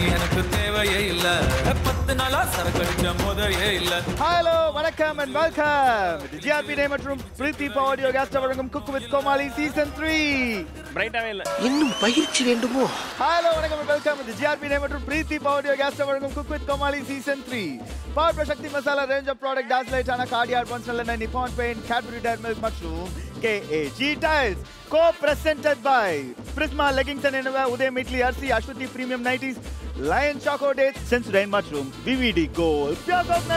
எனக்கு தேவையே இல்ல பத்து நாளா சரக்கு அடிச்ச முதையே இல்ல ஹலோ வணக்கம் அண்ட் வெல்கம் ஜிஆர்பி டே மற்றும் பிரீத்தி ஆடியோ கேஸ்ட் வழங்கும் cook with Comali season three பிரைட்டாவே இல்ல இன்னும் பயிற்சி வேண்டுமோ ஹலோ வணக்கம் அண்ட் வெல்கம் ஜிஆர்பி டே மற்றும் பிரீத்தி ஆடியோ கேஸ்ட் வழங்கும் cook with Comali season three power Sakthi masala range of product டாஸ் லைட் ஆன கார்டியார் பன்சல் Nippon paint Cadbury dairy milk மற்றும் KAG Tiles co-presented by Prisma Leggings and Innova Uday Mitli RC Ashwati Premium 90s Lion Choco Dates Sensodyne Mushroom VVD Gold Pure Gold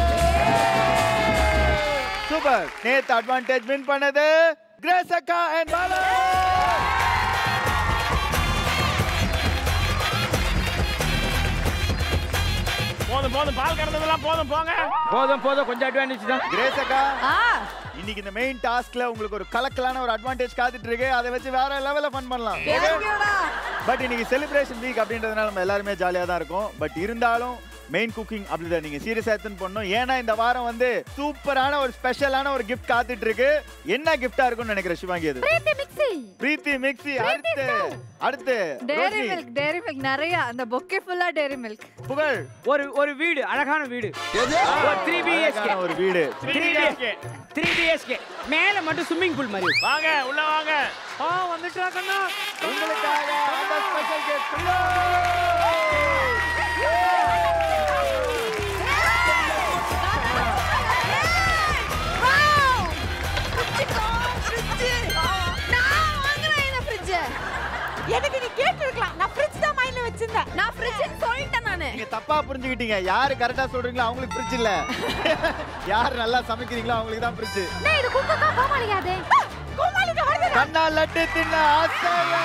super நேத்து advantage win பண்ணது Grace அக்கா and Bala போதும் போதும் பால் கறந்ததெல்லாம் போதும் போங்க போதும் போதும் கொஞ்சம் அட்வான்டேஜ் தான் கிரேஸ் அக்கா இன்னைக்கு இந்த மெயின் டாஸ்க்ல உங்களுக்கு ஒரு கலக்கலான ஒரு அட்வான்டேஜ் காத்துட்டு இருக்கு அதை வச்சு வேற லெவல்ல ஃபன் பண்ணலாம் பட் இன்னைக்கு செலிப்ரேஷன் வீக் அப்படின்றதுனால நம்ம எல்லாருமே ஜாலியா தான் இருக்கும் பட் இருந்தாலும் மெயின் குக்கிங் அப்படிதான் நீங்க சீரியஸா எடுத்துன்னு பண்ணணும் ஏன்னா இந்த வாரம் வந்து சூப்பரான ஒரு ஸ்பெஷலான ஒரு கிஃப்ட் காத்துட்டு இருக்கு என்ன கிஃப்டா இருக்கும்னு நினைக்கிறேன் சிவாங்கி அது பிரீத்தி மிக்ஸி பிரீத்தி மிக்ஸி அடுத்து அடுத்து dairy Roshini, milk dairy milk நிறைய அந்த பொக்கே ஃபுல்லா டேரி மில்க் புகழ் ஒரு ஒரு வீடு அழகான வீடு த்ரீ பிஹெச்கே அழகான ஒரு வீடு த்ரீ பிஹெச்கே த்ரீ பிஹெச்கே மேல மட்டும் ஸ்விம்மிங் பூல் மாதிரி வாங்க உள்ள வாங்க ஆ வந்துட்டா கண்ணா உங்களுக்காக அந்த ஸ்பெஷல் கிஃப்ட் எனக்கு நீ கேட்டிருக்கலாம் நான் ஃப்ரிட்ஜ் தான் மைண்ட்ல வச்சிருந்தேன் நான் ஃப்ரிட்ஜ் சொல்லிட்டேன் நானு நீங்க தப்பா புரிஞ்சுக்கிட்டீங்க யாரு கரெக்டா சொல்றீங்களோ அவங்களுக்கு ஃப்ரிட்ஜ் இல்ல யார் நல்லா சமைக்கிறீங்களோ அவங்களுக்கு தான் ஃப்ரிட்ஜ் டேய் இது குக்கா கோமாளியாதே கோமாளிக்கு வருது கண்ணா லட்டு தின்ன ஆசையா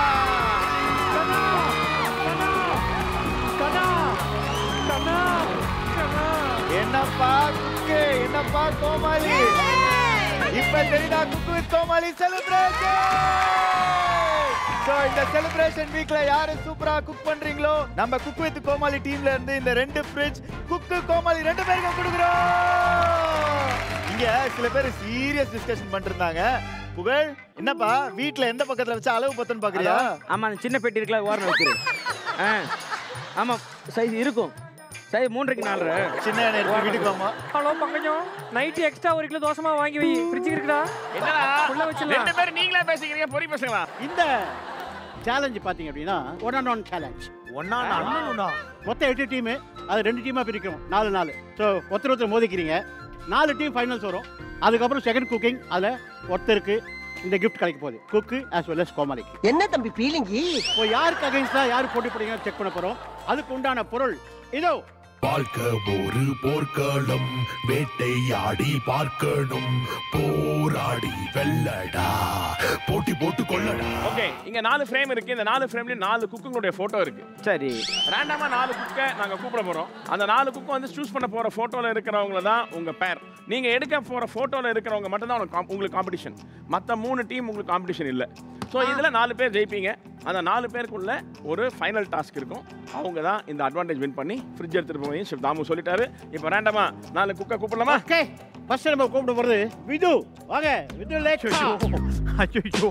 என்னப்பா குக்கு என்னப்பா கோமாளி இப்ப தெரியுதா cook with Comali celebration so இந்த செலிப்ரேஷன் வீக்ல யாரு சூப்பரா குக் பண்றீங்களோ நம்ம குக் வித் கோமாளி டீம்ல இருந்து இந்த ரெண்டு ஃப்ரிட்ஜ் குக்கு கோமாளி ரெண்டு பேருக்கும் கொடுக்குறோம் இங்க சில பேர் சீரியஸ் டிஸ்கஷன் பண்ணிருந்தாங்க புகழ் என்னப்பா வீட்ல எந்த பக்கத்துல வச்சு அளவு பத்தன்னு பாக்குறியா ஆமா அந்த சின்ன பெட்டி இருக்குல்ல ஓரம் வச்சிரு ஆ ஆமா சைஸ் இருக்கும் சைஸ் மூன்றுக்கு நாலரை சின்ன எண்ணெய் எடுத்து வீட்டுக்கு வாமா ஹலோ பங்கஜம் நைட்டு எக்ஸ்ட்ரா ஒரு கிலோ தோசமா வாங்கி வை ஃப்ரிட்ஜ் இருக்குடா என்னடா உள்ள வச்சிடலாம். ரெண்டு பேரும் நீங்களே பேசிக்கிறீங்க பொறி பசங்களா இந்த சேலஞ்சு பார்த்தீங்க அப்படின்னா ஒன் அண்ட் ஒன் சேலஞ்ச் ஒன்னா மொத்தம் எட்டு டீமு அது ரெண்டு டீமாக பிரிக்கிறோம் நாலு நாலு ஸோ ஒருத்தர் ஒருத்தர் மோதிக்கிறீங்க நாலு டீம் ஃபைனல்ஸ் வரும் அதுக்கப்புறம் செகண்ட் குக்கிங் அதில் ஒருத்தருக்கு இந்த கிஃப்ட் கிடைக்க போகுது குக்கு ஆஸ் வெல் அஸ் கோமாளிக்கு என்ன தம்பி பீலிங்கி இப்போ யாருக்கு அகைன்ஸ்டாக யார் போட்டி போடுறீங்கன்னு செக் பண்ண போகிறோம் அதுக்கு உண்டான பொருள் இதோ வாழ்க்கை ஒரு போர்க்களம் வேட்டையாடி பார்க்கணும் போராடி வெல்லடா போட்டி போட்டு கொள்ளடா ஓகே இங்க நாலு ஃப்ரேம் இருக்கு இந்த நாலு ஃப்ரேம்லயும் நாலு குக்குங்களுடைய போட்டோ இருக்கு சரி ரேண்டமா நாலு குக்கை நாங்க கூப்பிட போறோம் அந்த நாலு குக்கை வந்து சூஸ் பண்ண போற போட்டோல இருக்கிறவங்க தான் உங்க பேர் நீங்க எடுக்க போற போட்டோல இருக்கிறவங்க மட்டும் தான் உங்களுக்கு com- உங்களுக்கு காம்படிஷன் மத்த மூணு டீம் உங்களுக்கு காம்படிஷன் இல்ல ஸோ இதுல நாலு பேர் ஜெயிப்பீங்க அந்த நாலு பேருக்குள்ள ஒரு ஃபைனல் டாஸ்க் இருக்கும் அவங்க தான் இந்த அட்வான்டேஜ் வின் பண்ணி ஃப்ரிட்ஜ் எடுத்துட்டு போய் ஷிஃப்ட் தாமு சொல்லிட்டாரு இப்போ ரேண்டமா நாலு குக்கை கூப்பிடலாமா ஓகே ஃபர்ஸ்ட் நம்ம கூப்பிட போகிறது விது வாங்க விது லேக் ஐயோ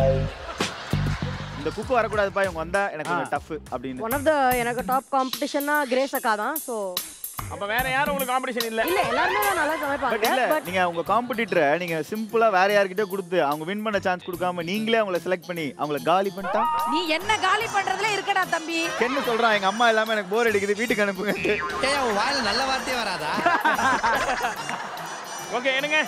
இந்த குக்கு வரக்கூடாதுப்பா இவங்க வந்தா எனக்கு கொஞ்சம் டஃப் அப்படின்னு ஒன் ஆஃப் த எனக்கு டாப் காம்படிஷன்னா கிரேஸ் அக்கா தான் ஸோ அப்ப வேற யாரும் உங்களுக்கு காம்படிஷன் இல்ல இல்ல எல்லாருமே தான் நல்லா பட் சமைப்பாங்க இல்ல பட் நீங்க உங்க காம்படிட்டரை நீங்க சிம்பிளா வேற யார்கிட்ட கொடுத்து அவங்க வின் பண்ண சான்ஸ் கொடுக்காம நீங்களே அவங்கள செலக்ட் பண்ணி அவங்கள காலி பண்ணிட்டா நீ என்ன காலி பண்றதுல இருக்கடா தம்பி என்ன சொல்றான் எங்க அம்மா எல்லாமே எனக்கு போர் அடிக்குது வீட்டுக்கு அனுப்புங்க ஏய் உன் வாயில நல்ல வார்த்தையே வராதா ஓகே என்னங்க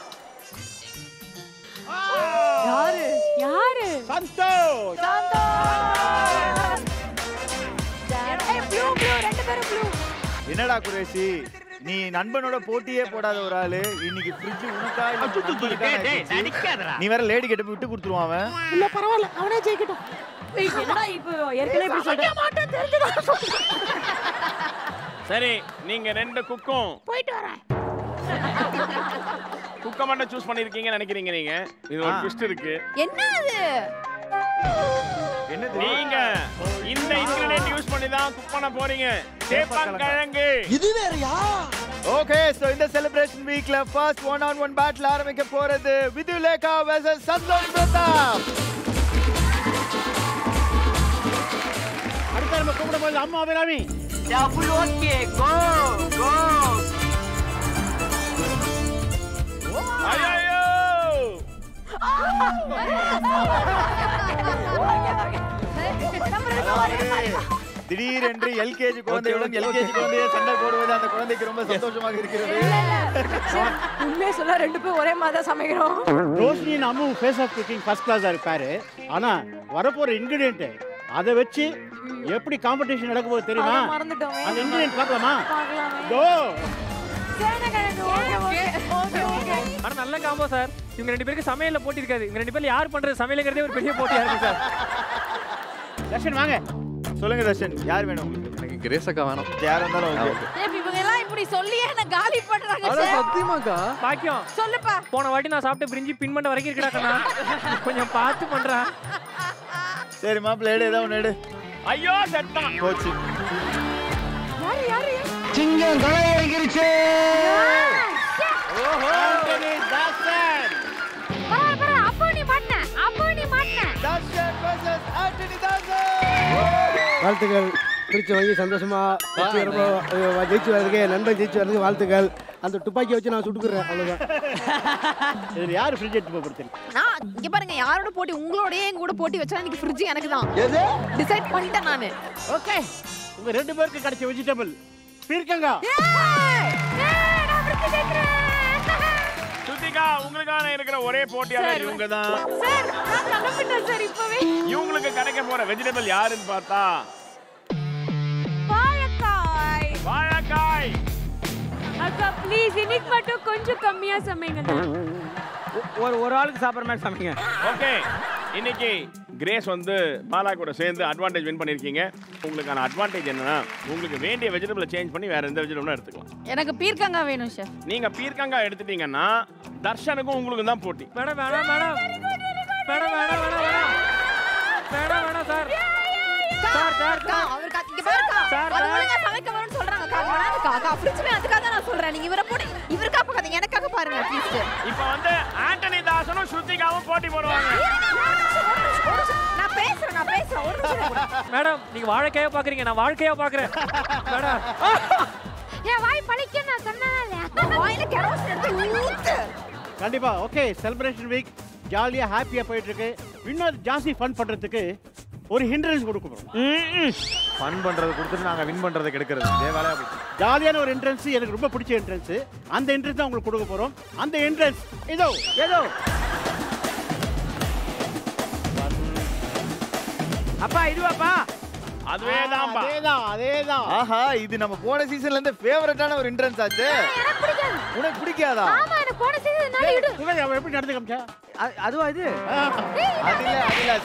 யாரு யாரு சந்தோஷ் ஏய் ப்ளூ ப்ளூ ரெண்டு பேரும் ப்ளூ என்னடா குரேஷி நீ நண்பனோட போட்டியே போடாத ஒரு ஆளு இன்னைக்கு ஃப்ரிட்ஜ் உனக்கா இல்ல உன் நண்பனுக்கான்னு ஆயிடுச்சு. நீ வேற லேடி கிட்ட போய் விட்டு கொடுத்துருவான் அவன் இல்ல பரவாயில்ல அவனே ஜெயிக்கட்டும் என்னடா இப்போ ஏற்கனவே இப்படி சொல்லிட்டேன் சரி நீங்க ரெண்டு குக்கும் போயிட்டு வரேன் குக்க மட்டும் சூஸ் பண்ணிருக்கீங்கன்னு நினைக்கிறீங்க நீங்க இது ஒரு ஆ. ட்விஸ்ட் இருக்கு என்ன அது என்னது நீங்க இந்த இன்கிரிடியன்ட் யூஸ் பண்ணி தான் குக் பண்ண போறீங்க சேப்பங்கிழங்கு இது வேறயா ஓகே சோ இந்த செலிப்ரேஷன் வீக்ல first one on one battle ஆரம்பிக்க போறது விது லேகா வெர்சஸ் சந்தோஷ் பிரதாப் அடுத்த நம்ம கூப்பிட போது அடுத்தது அம்மா Abhirami double okay go go ஐயோ திடீரென்று எல்கேஜி குழந்தையுடன் எல்கேஜி குழந்தையை சண்டை போடுவது அந்த குழந்தைக்கு ரொம்ப சந்தோஷமாக இருக்கிறது உண்மையை சொல்ல ரெண்டு பேரும் ஒரே மாதிரி தான் சமைக்கிறோம் ரோஷினியின் Ammu face of cooking first கிளாஸாக இருப்பாரு ஆனா வரப்போற இன்கிரீடியன்ட் அதை வச்சு எப்படி காம்படிஷன் நடக்க போகுது தெரியுமா அதை மறந்துட்டோமே. அந்த இன்கிரீடியன்ட் பார்க்கலாமா பார்க்கலாமே. கோ சேனக்கிழங்கு ஓகே ஓகே ஓகே ஓகே ஆனா நல்ல காம்போ சார் இவங்க ரெண்டு பேருக்கு சமையல்ல போட்டி இருக்காது இவங்க ரெண்டு பேர்ல யார் பண்றது சமையலுங்கிறதே ஒரு பெரிய போட்டியா இருக்கு சார் தர்ஷன் வாங்க சொல்லுங்க தர்ஷன் யார் வேணும் உங்களுக்கு எனக்கு கிரேசக்கா வேணும் யாரா இருந்தாலும் ஓகே இவங்க எல்லாம் இப்படி சொல்லியே என்ன காலி பண்றாங்க சார். சத்தியமாக்கா பாக்கியம் சொல்லுப்பா போன வாட்டி நான் சாப்பிட்ட பிரிஞ்சி பின் பண்ண வரைக்கும் இருக்கடா கண்ணா கொஞ்சம் பார்த்து பண்றா சரி மாப்பிள்ள எடு ஏதாவது ஒன்று எடு ஐயோ செத்தான் போச்சு யாரு யாரு சிங்கம் களை இறங்கிருச்சு ஆண்டனி தாசன் பரவாயில்ல பரவாயில்ல அப்போ நீ மாட்டின அப்போ நீ மாட்டின தர்ஷன் versus ஆண்டனி தாசன் வாழ்த்துக்கள் பிடிச்ச வாங்கி சந்தோஷமா வச்சு வரப்போ, அஹ், ஜெயிச்சு வர்றதுக்கு நண்பன் ஜெயிச்சு வர்றதுக்கு வாழ்த்துக்கள் அந்த துப்பாக்கி வச்சு நான் சுட்டுக்கிறேன் அவ்வளவுதான் இதில் யார் ஃப்ரிட்ஜ் எடுத்து போக கொடுத்தீங்க நான் இங்க பாருங்க யாரோட போட்டி உங்களோடயே எங்க கூட போட்டி வச்சா இன்னைக்கு ஃப்ரிட்ஜ் எனக்கு தான் டிசைட் பண்ணிட்டேன் நானு ஓகே உங்க ரெண்டு பேருக்கு கிடைச்ச வெஜிடபிள் பீர்க்கங்கா சுத்திகா உங்களுக்கான இருக்கிற ஒரே போட்டியாளர் இவங்க தான் சார் நான் கிளம்பிட்டேன் சார் இப்பவே இவங்களுக்கு கிடைக்க போற வெஜிடபிள் யாருன்னு பார்த்தா வாழைக்காய் வாழைக்காய் அக்கா ப்ளீஸ் இன்னைக்கு மட்டும் கொஞ்சம் கம்மியா சமைங்க ஒரு ஒரு ஆளுக்கு சாப்பிட்ற மாதிரி சமைங்க ஓகே இன்னைக்கு கிரேஸ் வந்து பாலா கூட சேர்ந்து அட்வான்டேஜ் வின் பண்ணிருக்கீங்க உங்களுக்கான அட்வான்டேஜ் என்னன்னா உங்களுக்கு வேண்டிய வெஜிடபிளை சேஞ்ச் பண்ணி வேற எந்த வெஜிடபிளும் எடுத்துக்கலாம் எனக்கு பீர்க்கங்காய் வேணும் சார் நீங்க பீர்க்கங்காய் எடுத்துட்டீங்கன்னா தர்ஷனுக்கும் உங்களுக்கும் தான் போட்டி மேடம் வேணாம் மேடம் மேடம் வேணாம் வேணாம் வேணாம் வேணாம் வேணாம் சார் சார் சார் அக்கா, அவர் கா- இங்க பாருக்கா. சார், அவர் சார். ஒழுங்கா சமைக்க வரும்னு சொல்றாங்க அக்கா. அது வேணாம்க்கா. அக்கா, fridge மேல அதுக்காக தான் நான் சொல்றேன். நீங்க இவரை போட்டு இவருக்கா பார்க்காதீங்க. எனக்காக பாருங்க atleast. இப்போ வந்து ஆண்டனி தாசனும் ஸ்ருதிகாவும் போட்டி போடுவாங்க நான் பேசுறேன், நான் பேசுறேன். ஒரு நிமிஷம் இருங்க. மேடம் நீங்க வாழைக்காயா பாக்குறீங்க நான் வாழ்க்கையா பாக்குறேன் மேடம் என் வாய் பழிக்க நான் சொன்னதா இல்லையா? வாயில kerosene எடுத்து ஊத்து. கண்டிப்பா ஓகே செலிப்ரேஷன் வீக் ஜாலியா ஹாப்பியா போயிட்டு இருக்கு இன்னும் ஜாஸ்தி ஃபன் பண்றதுக்கு ஒரு ஹிண்ட்ரன்ஸ் கொடுக்க போறோம் ஃபன் பண்றது கொடுத்துட்டு நாங்க வின் பண்றது கெடுக்கிறது இதே வேலையா போச்சு ஜாலியான ஒரு என்ட்ரன்ஸ் எனக்கு ரொம்ப பிடிச்ச என்ட்ரன்ஸ் அந்த என்ட்ரன்ஸ் தான் உங்களுக்கு கொடுக்க போறோம் அந்த என்ட்ரன்ஸ் இதோ ஏதோ அப்பா இதுவாப்பா அதுவே தான்ப்பா அதேதான் அதேதான் ஆஹா இது நம்ம போன சீசன்ல இருந்து ஃபேவரட்டான ஒரு என்ட்ரன்ஸ் ஆச்சு எனக்கு பிடிக்காது. உனக்கு பிடிக்காதா ஆமா, எனக்கு போன season இதனால இடு. இவன் அவன் எப்படி நடந்து காமிச்சா அ- அதுவா இது அது இல்ல அது இல்ல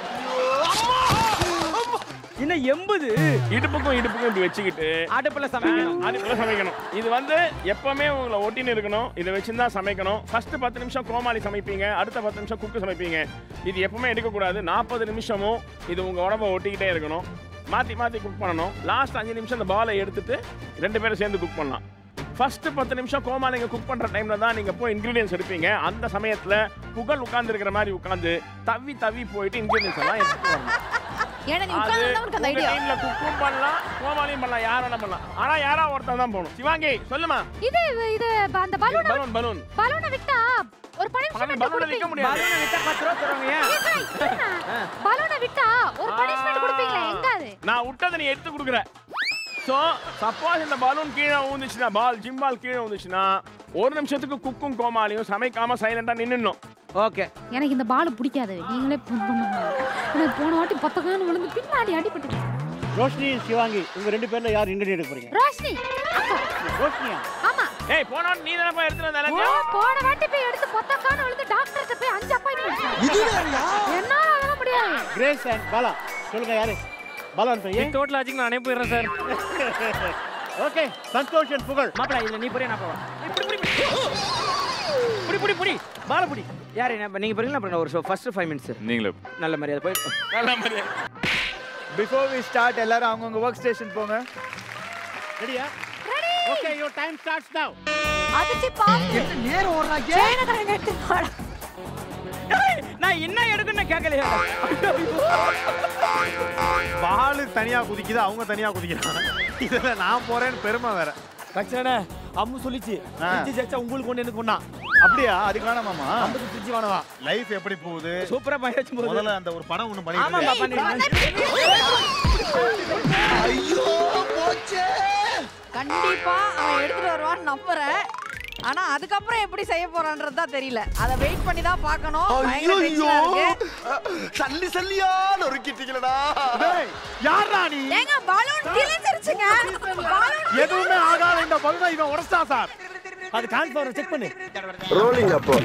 இன்னும் எண்பது இடுப்புக்கும் இடுப்புக்கும் இப்படி வச்சுக்கிட்டு அடுப்புல சமைக்கணும் அதுக்குள்ள சமைக்கணும் இது வந்து எப்பவுமே உங்களை ஒட்டின்னு இருக்கணும் இதை வச்சு தான் சமைக்கணும் ஃபர்ஸ்ட் பத்து நிமிஷம் கோமாளி சமைப்பீங்க அடுத்த பத்து நிமிஷம் குக்கு சமைப்பீங்க இது எப்பவுமே எடுக்கக்கூடாது நாற்பது நிமிஷமும் இது உங்க உடம்ப ஒட்டிக்கிட்டே இருக்கணும் மாத்தி மாத்தி குக் பண்ணணும் லாஸ்ட் அஞ்சு நிமிஷம் இந்த பாலை எடுத்துட்டு ரெண்டு பேரும் சேர்ந்து குக் பண்ணலாம் ஃபர்ஸ்ட் பத்து நிமிஷம் கோமாளிங்க குக் பண்ற டைம்ல தான் நீங்க போய் இன்கிரீடியன்ஸ் எடுப்பீங்க அந்த சமயத்துல புகழ் உட்கார்ந்து இருக்கிற மாதிரி உட்கார்ந்து தவி தவி போயிட்டு இன்கிரீடியன்ஸ் எல்லாம் எடுத்துட்டு வரணும் ஏன்னா நீ அது உட்கார்ந்தா உனக்கு அந்த உங்க ஐடியா டீம்ல குக்கும் பண்ணலாம் கோமாளியும் பண்ணலாம் யார் வேணா பண்ணலாம் ஆனா யாரா ஒருத்தன் தான் போகணும் சிவாங்கி சொல்லுமா இது இது அந்த பலூன் பலூன் பலூன் பலூனை விட்டா ஒரு பனி பலூன் பலூனை விற்க முடியாது பலூனை வித்தா பத்து ரூபா தருவாங்க ஏன் பலூனை விட்டா ஒரு பனிஷ்மெண்ட் கொடுப்பீங்களா எங்க அது நான் விட்டதை நீ எடுத்து கொடுக்குற ஸோ சப்போஸ் இந்த பலூன் கீழே ஊந்துச்சுன்னா பால் ஜிம் பால் கீழே ஊந்துச்சுன்னா ஒரு நிமிஷத்துக்கு குக்கும் கோமாளியும் சமைக்காம சைலண்டா நின்னுடணும் ஓகே எனக்கு இந்த பால் பிடிக்காது நீங்களே பண்ணுங்க எனக்கு போன வாட்டி பத்தக்கான விழுந்து பின்னாடி அடிபட்டு ரோஷினி சிவாங்கி உங்க ரெண்டு பேர்ல யார் இன்கிரீடியன்ட் எடுக்க போறீங்க ரோஷினி அக்கா ரோஷினியா ஆமா ஏய் போனா நீ தானே போய் எடுத்துட்டு வந்த போ- எல்லாத்தையும் போன வாட்டி போய் எடுத்து பத்தக்கான விழுந்து டாக்டர்கிட்ட போய் அஞ்சு அப்பாயின்மெண்ட் என்னால அதெல்லாம் முடியாது கிரேஸ் அண்ட் பாலா சொல்லுங்க யாரு பாலா பையன் டோட்டல் லாஜிக் நானே போயிடுறேன் சார் ஓகே சந்தோஷ் and புகழ் மாப்பிள இதுல நீ போறியா நான் போவா புடி புடி புடி பால புடி யாரு என்ன நீங்க போறீங்களா அப்புறம் நான் ஒரு ஃபர்ஸ்ட் ஃபைவ் மினிட்ஸ் நீங்களே நல்ல மரியாதை போய் நல்ல மாதிரி பிஃபோர் வி ஸ்டார்ட் எல்லாரும் அவங்கவங்க ஒர்க் ஸ்டேஷன் போங்க ரெடியா ஓகே யுவர் டைம் ஸ்டார்ட்ஸ் நவ அதிர்ச்சி பாம்பு நேரம் ஓடுறாங்க சேனக்காரங்க எடுத்து போடா நான் என்ன எடுக்கணும்னு கேட்கலையா பால் தனியா குதிக்குது அவங்க தனியா குதிக்கிறாங்க இதுல நான் போறேன்னு பெருமை வேற கட்சனே அம்மு சொல்லிச்சு ஆ. ஃப்ரிட்ஜ் ஜெயிச்சா உங்களுக்கு ஒன்று எனக்கு ஒண்ணா அப்படியா அதுக்கு வேணாமாமா ஐம்பது ஃப்ரிட்ஜ் வேணவா லைஃப் எப்படி போகுது சூப்பரா பயிற்சி போகுது முதல்ல அந்த ஒரு படம் ஒண்ணு ஆமாப்பா பண்ணிட்டு பண்ணிருக்கேன் ஐயோ போச்சே கண்டிப்பா அவன் எடுத்துட்டு வருவான்னு நம்புறேன் ஆனா அதுக்கப்புறம் எப்படி செய்ய போறான்றது தான் தெரியல அத வெயிட் பண்ணி தான் பார்க்கணும் பயங்கர ஐயோ tension-ஆ இருக்கு. சல்லி சல்லியா நொறுக்கிட்டீங்களடா யாரா நீ ஏங்க பலூன் கிழிஞ்சிருச்சுங்க பலூன் எதுவுமே ஆகாத இந்த பலூனை இவன் உடச்சிட்டான் சார் அது கான்ஃபவர் செக் பண்ணு ரோலிங் அப்போ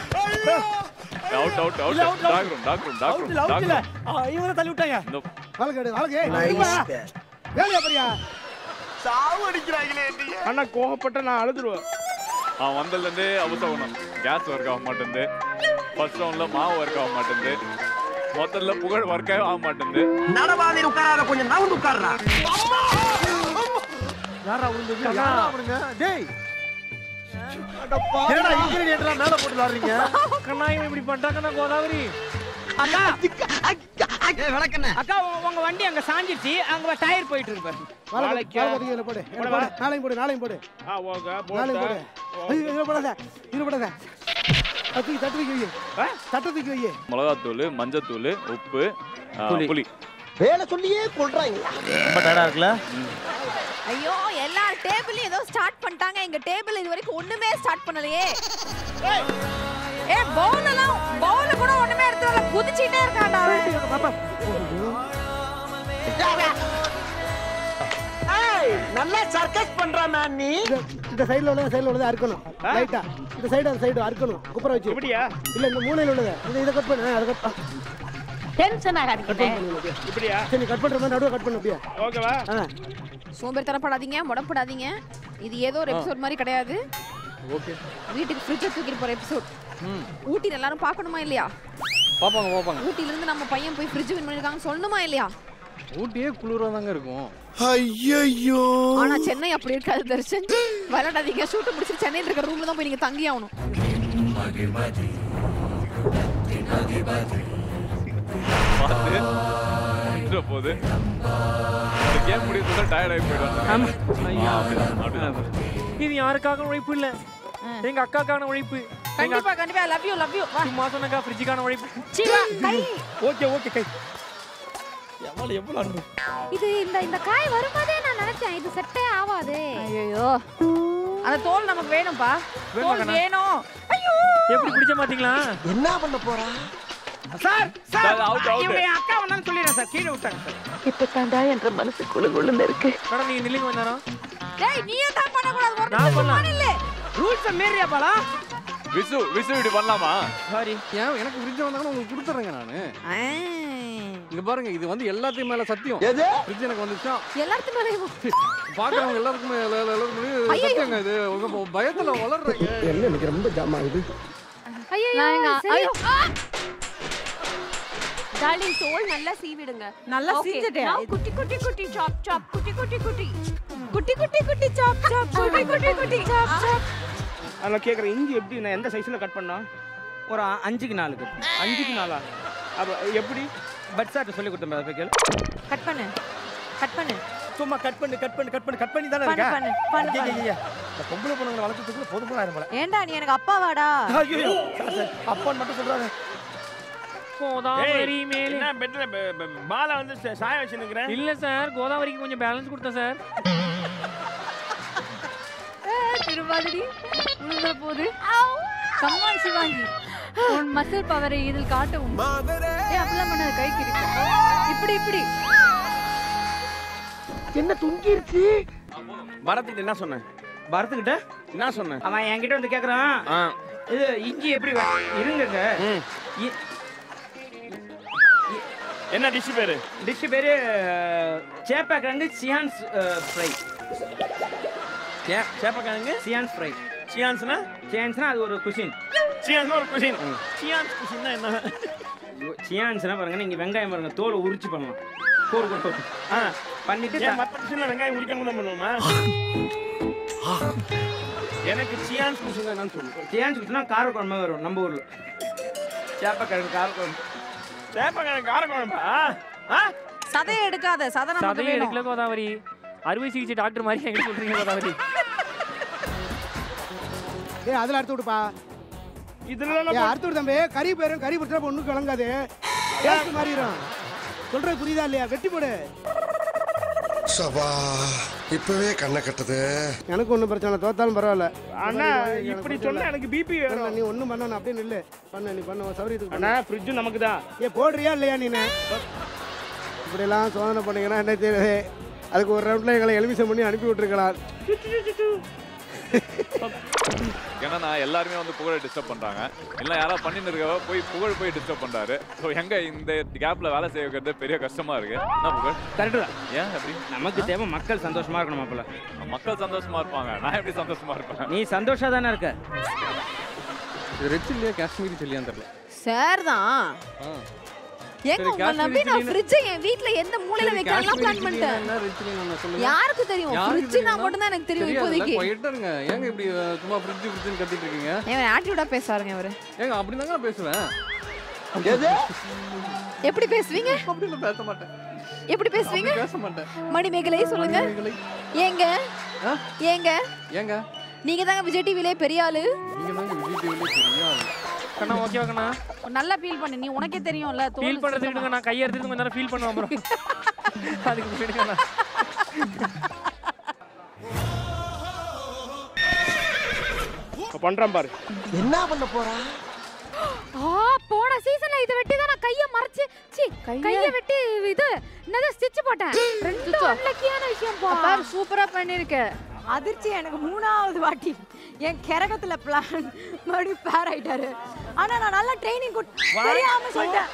அவுட் அவுட் இல்ல, out out, out. Dog room dog room dog out room இல்ல அவுட் டாக் இல்ல ரூம் ஆ, இவனை தள்ளி விட்டாங்க வாழ்க்கை வாழ்க்கை Nice. வேலையா பெரியா சாவு அடிக்கிறாங்களே என்னைய. அண்ணா கோவப்பட்ட நான் அழுதுருவேன் அவன் வந்ததுல இருந்து அவசரம் கேஸ் ஒர்க் ஆக மாட்டேங்குது ஃபர்ஸ்ட் ரவுண்ட்ல மாவு ஒர்க் ஆக மாட்டேங்குது மொத்தத்துல புகழ் ஒர்க் ஆக மாட்டேங்குது நடவாதி உட்காராத கொஞ்சம் நவுந்து உட்கார்றா யாரா விழுந்தது யாரா அவனுங்க டேய் என்னடா இன்கிரிடியன்ட்லாம் மேல போட்டு விளாடுறீங்க கண்ணா இவன் இப்படி பண்ணிட்டாங்கண்ணா கோதாவரி அக்கா ஏய் விளக்கண்ணே அக்கா உங்க- உங்க வண்டி அங்க சாஞ்சிருச்சு அங்க டயர் போயிட்டு இருக்கு பாரு வாழைக்கு வாழைக்கு போடு போடு போடு நாளையும் போடு நாளையும் போடு ஆ ஓகே நாளையும் போடு ஐயோ இதில் போடாத இதில் போடாத தட்டு தட்டு தூக்கி வை தட்டு தூக்கி வை மிளகாத்தூள் மஞ்சத்தூள் உப்பு ஆ, புளி. புளி வேலை சொல்லியே கொள்றாங்க ரொம்ப டயர்டா இருக்குல்ல ஐயோ எல்லா டேபிளையும் ஏதோ ஸ்டார்ட் பண்ணிட்டாங்க எங்க டேபிள் இது வரைக்கும் ஒண்ணுமே ஸ்டார்ட் பண்ணலையே ஏ பவுல் எல்லாம் பவுல் கூட ஒண்ணுமே எடுத்து வரல குதிச்சிட்டே இருக்கான்டா அவன் ஏய் நல்லா சர்க்கஸ் பண்றா மேன் நீ இந்த- இந்த சைடுல உள்ளத சைடுல உள்ளத அறுக்கணும் லைட்டா இந்த சைடு அந்த சைடு அறுக்கணும் குப்புற வச்சு இப்படியா இல்ல இந்த மூலையில உள்ளத இதை இதை கட் பண்ணு அதை கட் டென்ஷன் ஆகாதீங்க இப்படியா சரி நீ கட் பண்ற மாதிரி நடுவே கட் பண்ணு அப்படியே ஓகேவா ஆ சோம்பேறித்தனப்படாதீங்க முடப்படாதீங்க இது ஏதோ ஒரு எபிசோட் மாதிரி கிடையாது ஓகே வீட்டுக்கு ஃப்ரிட்ஜை தூக்கிட்டு போற எபிசோட் ஊட்டியில் எல்லாரும் பார்க்கணுமா இல்லையா பாப்பாங்க பாப்பாங்க ஊட்டில இருந்து நம்ம பையன் போய் ஃப்ரிட்ஜ் வின் பண்ணிருக்காங்க சொல்லணுமா இல்லையா ஊட்டியே குளிரா தாங்க இருக்கும் ஐயோ ஆனா சென்னை அப்படி இருக்காது தர்ஷன் விளையாடாதீங்க ஷூட்டை முடிச்சு சென்னையில் இருக்கிற ரூம்ல தான் போய் நீங்க தங்கி ஆகணும் பார்த்து நின்ற போது இந்த கேம் முடியறதுல டயர்ட் ஆகி போயிடுவாங்க ஆமா. ஐயா. ஆ, அப்படிதான் அப்படிதான் இது யாருக்காக உழைப்பு இல்ல எங்க அக்காக்கான உழைப்பு எங்க கண்டிப்பா கண்டிப்பா லவ் யூ லவ் யூ வா சும்மா சொன்னக்கா ஃப்ரிட்ஜுக்கான உழைப்பு சிவா கை ஓகே ஓகே கை எவ்வளவு எவ்வளவு அன்பு இது இந்த இந்த காய் வரும்போதே நான் நினைச்சேன் இது செட்டே ஆகாது ஐயோ அந்த தோல் நமக்கு வேணும்பா வேணுமா தோல் கண்ணா? வேணும் ஐயோ எப்படி பிடிச்ச மாட்டீங்களா என்ன பண்ண போறா sir sir sir, out, out. இவங்க என் அக்கா வந்தான்னு சொல்லிடுறேன் சார் கீழே விட்டாங்க சார் இப்ப தாண்டா என்ற மனசு குழு குழுன்னு இருக்கு மேடம் நீங்க நில்லுங்க கொஞ்ச நேரம் டேய் நீயே தான் பண்ண கூடாது ஒரு நான் நிமிஷம் பண்ணலாம். சும்மா நில்லு ரூல்ஸை மீறியா பாலா விசு விசு இப்படி பண்ணலாமா சாரி ஏன் எனக்கு ஃப்ரிட்ஜ் வந்தாங்கன்னா உங்களுக்கு கொடுத்துறேங்க நானு ஆ. இங்க பாருங்க இது வந்து எல்லாத்தையும் மேல சத்தியம் எது ஃப்ரிட்ஜ் எனக்கு வந்துச்சா எல்லாத்துக்கும் மேலேயும் பாக்குறவங்க எல்லாருக்குமே எல்லா- எல்லா- எல்லாருக்குமே ஐயையோ. சத்தியங்க இது உங்க பயத்துல வளர்றீங்க என்ன எனக்கு ரொம்ப ஜாம் ஆகுது ஐயோ நான் எங்க- சரி. ஐயோ. டார்லிங் தோல் நல்லா சீவிடுங்க நல்லா Okay. சீஞ்சிட்டேன். Now குட்டி குட்டி குட்டி சாப் சாப் குட்டி குட்டி குட்டி குட்டி குட்டி குட்டி சாப் சாப் குட்டி குட்டி குட்டி சாப் சாப் அதில் கேட்குறேன் இஞ்சி எப்படி நான் எந்த சைஸில் கட் பண்ணா ஒரு அ- அஞ்சுக்கு நாலு கட் அஞ்சுக்கு நாலா அப்போ எப்படி பட் சார் சொல்லி கொடுத்தேன் அதை கேள் கட் பண்ணு கட் பண்ணு சும்மா கட் பண்ணு கட் பண்ணு கட் பண்ணு கட் பண்ணி தானே பண்ணு, இருக்கா பண்ணு, பண்ணு, ஐயா, பண்ணு. ஐயா, ஐயா. இந்த பொம்பளை பொண்ணுங்களை வளர்க்கறதுக்குள்ள போதும் போல ஆயிரம் போல ஏண்டா நீ எனக்கு அப்பா வாடா ஐயோ சார் சார் அப்பான்னு மட்டும் சொல்றாங்க கோதாவரி மேலே என்ன பெட்ல பாலை வந்து ச- சாய வச்சு நிக்கிறேன் இல்ல சார் கோதாவரிக்கு கொஞ்சம் பேலன்ஸ் கொடுத்தேன் சார் திருவாதிரி விழுந்த போது கம்மான் சிவாங்கி உன் மசில் பவரை இதில் காட்டவும் ஏ அப்படிலாம் பண்ணாத கைக்கு இருக்கு இப்படி இப்படி என்ன துங்கிருச்சு பரத்துக்கு என்ன சொன்னேன் பரத்துக்கிட்ட என்ன சொன்னேன் அவன் என்கிட்ட வந்து கேட்குறான் ஆ இது இஞ்சி எப்படி வ- இருங்கங்க ம். என்ன டிஷ் பேரு டிஷ் பேரு சேப்பாக்கிழங்கு சியான்ஸ் ஃப்ரை சேப்பக்கிழங்கு சியான்ஸ் ஃப்ரை சியான்ஸ்னா சியான்ஸ்னா அது ஒரு குசின் சியான்ஸ் ஒரு குசின் சியான்ஸ் குசின்னா என்ன சியான்ஸ்னா பாருங்க நீங்க வெங்காயம் பாருங்க தோலை உரிச்சு பண்ணலாம் கோர் கொட்டு ஆ பண்ணிட்டு ஏன் மத்த குசின்ல வெங்காயம் உரிக்காம தான் பண்ணுவோமா எனக்கு சியான்ஸ் குசின் என்னன்னு சொல்லு சியான்ஸ் குசினா கார குழம்பு வரும் நம்ம ஊர்ல சேப்பக்கிழங்கு கார குழம்பு சேப்பக்கிழங்கு கார குழம்பா ஆ சதையை எடுக்காத சதை நமக்கு சதையும் வேணும் எடுக்கல கோதாவரி அறுவை சிகிச்சை டாக்டர் மாதிரி எங்க சொல்றீங்க கோதாவரி ஏய் அதில் அறுத்து விடுப்பா இதுல ஏய் அறுத்து விடு தம்பி கறி போயிரும் கறி பிடிச்சா ஒன்றும் கலங்காது டேஸ்ட் மாறிடும் சொல்றது புரியுதா இல்லையா வெட்டி போடு சபா இப்பவே கண்ணை கட்டுது எனக்கு ஒன்றும் பிரச்சனை இல்லை தோத்தாலும் பரவாயில்ல அண்ணா இப்படி சொன்னா எனக்கு பிபி பண்ணு, நீ ஒன்றும் பண்ண அப்படியே நில்லு பண்ணு நீ பண்ண உன் சௌரியத்துக்கு அண்ணா பண்ணு. ஃப்ரிட்ஜ் நமக்கு தான் ஏ போடுறியா இல்லையா நீ இப்படியெல்லாம் சோதனை பண்ணீங்கன்னா என்ன தெரியுது அதுக்கு ஒரு ரவுண்டில் எங்களை எலிமிஷன் பண்ணி அனுப்பி விட்டுருக்கலாம் ஏன்னா நான் எல்லாருமே வந்து புகழை டிஸ்டர்ப் பண்றாங்க எல்லாம் யாராவது பண்ணிட்டு இருக்கவ போய் புகழ் போய் டிஸ்டர்ப் பண்றாரு ஸோ எங்க இந்த கேப்ல வேலை செய்ய வைக்கிறது பெரிய கஷ்டமா இருக்கு என்ன புகழ் கரெக்டு தான் ஏன் அப்படி நமக்கு தேவை மக்கள் சந்தோஷமா இருக்கணும் மாப்பிள்ள மக்கள் சந்தோஷமா இருப்பாங்க நான் எப்படி சந்தோஷமா இருப்பேன் நீ சந்தோஷமா தானே இருக்க இது ரெட் சில்லியா காஷ்மீரி சில்லியான்னு தெரியல சார் தான் ஏங்க சரி, உங்களை காஷ்மீரி நம்பி நான் சில்லினா- ஃப்ரிட்ஜை என் வீட்ல எந்த மூலையில சரி, வைக்கலாம் காஷ்மீரி பிளான் சில்லினா பண்ணிட்டேன் என்ன ரெட் சில்லின்னு ஒண்ணு சொல்லுங்க. யாருக்கு தெரியும் யாருக்கு ஃப்ரிட்ஜ் நான் தெரியும்னா? மட்டும் தான் எனக்கு தெரியும் தெரியாதுல்ல, இப்போதைக்கு quiet ஆ இருங்க. ஏங்க இப்படி அஹ், சும்மா ஃப்ரிட்ஜ் ஃப்ரிட்ஜ்னு கத்திட்டு இருக்கீங்க ஏன் ஆட்டிடியூடா பேசுவாருங்க இவரு ஏங்க அப்படி தாங்க பேசுவேன் எப்படி பேசுவீங்க அப்படி பேச மாட்டேன் எப்படி பேசுவீங்க அப்படி பேச மாட்டேன் மணிமேகலை சொல்லுங்க மணிமேகலை. ஏங்க ஏங்க ஏங்க நீங்க தாங்க விஜய் டிவிலே பெரிய ஆளு நீங்க தாங்க விஜய் டிவிலே பெரிய ஆளு. கண்ணா ஓகே கண்ணா நல்லா ஃபீல் பண்ணு நீ உனக்கே தெரியும்ல ஃபீல் தோணுச்சு பண்றது விடுங்க நான் கையை எடுத்துட்டு கொஞ்ச நேரம் ஃபீல் பண்ணுவேன் அப்புறம் அதுக்கு விடுங்க பண்றேன் பாரு என்ன பண்ண போறா ஆ போன சீசன்ல இத வெட்டி தான் நான் கைய மறைச்சு சி கைய வெட்டி இது என்னது ஸ்டிட்ச் போட்டேன் ரெண்டு அன்லக்கியான விஷயம் பா பாரு சூப்பரா பண்ணிருக்க அதிர்ச்சி எனக்கு மூணாவது வாட்டி என் கிரகத்துல பிளான் மறுபடியும் பேர் ஆயிட்டாரு ஆனா நான் நல்லா ட்ரைனிங் தெரியாம சொல்லிட்டேன்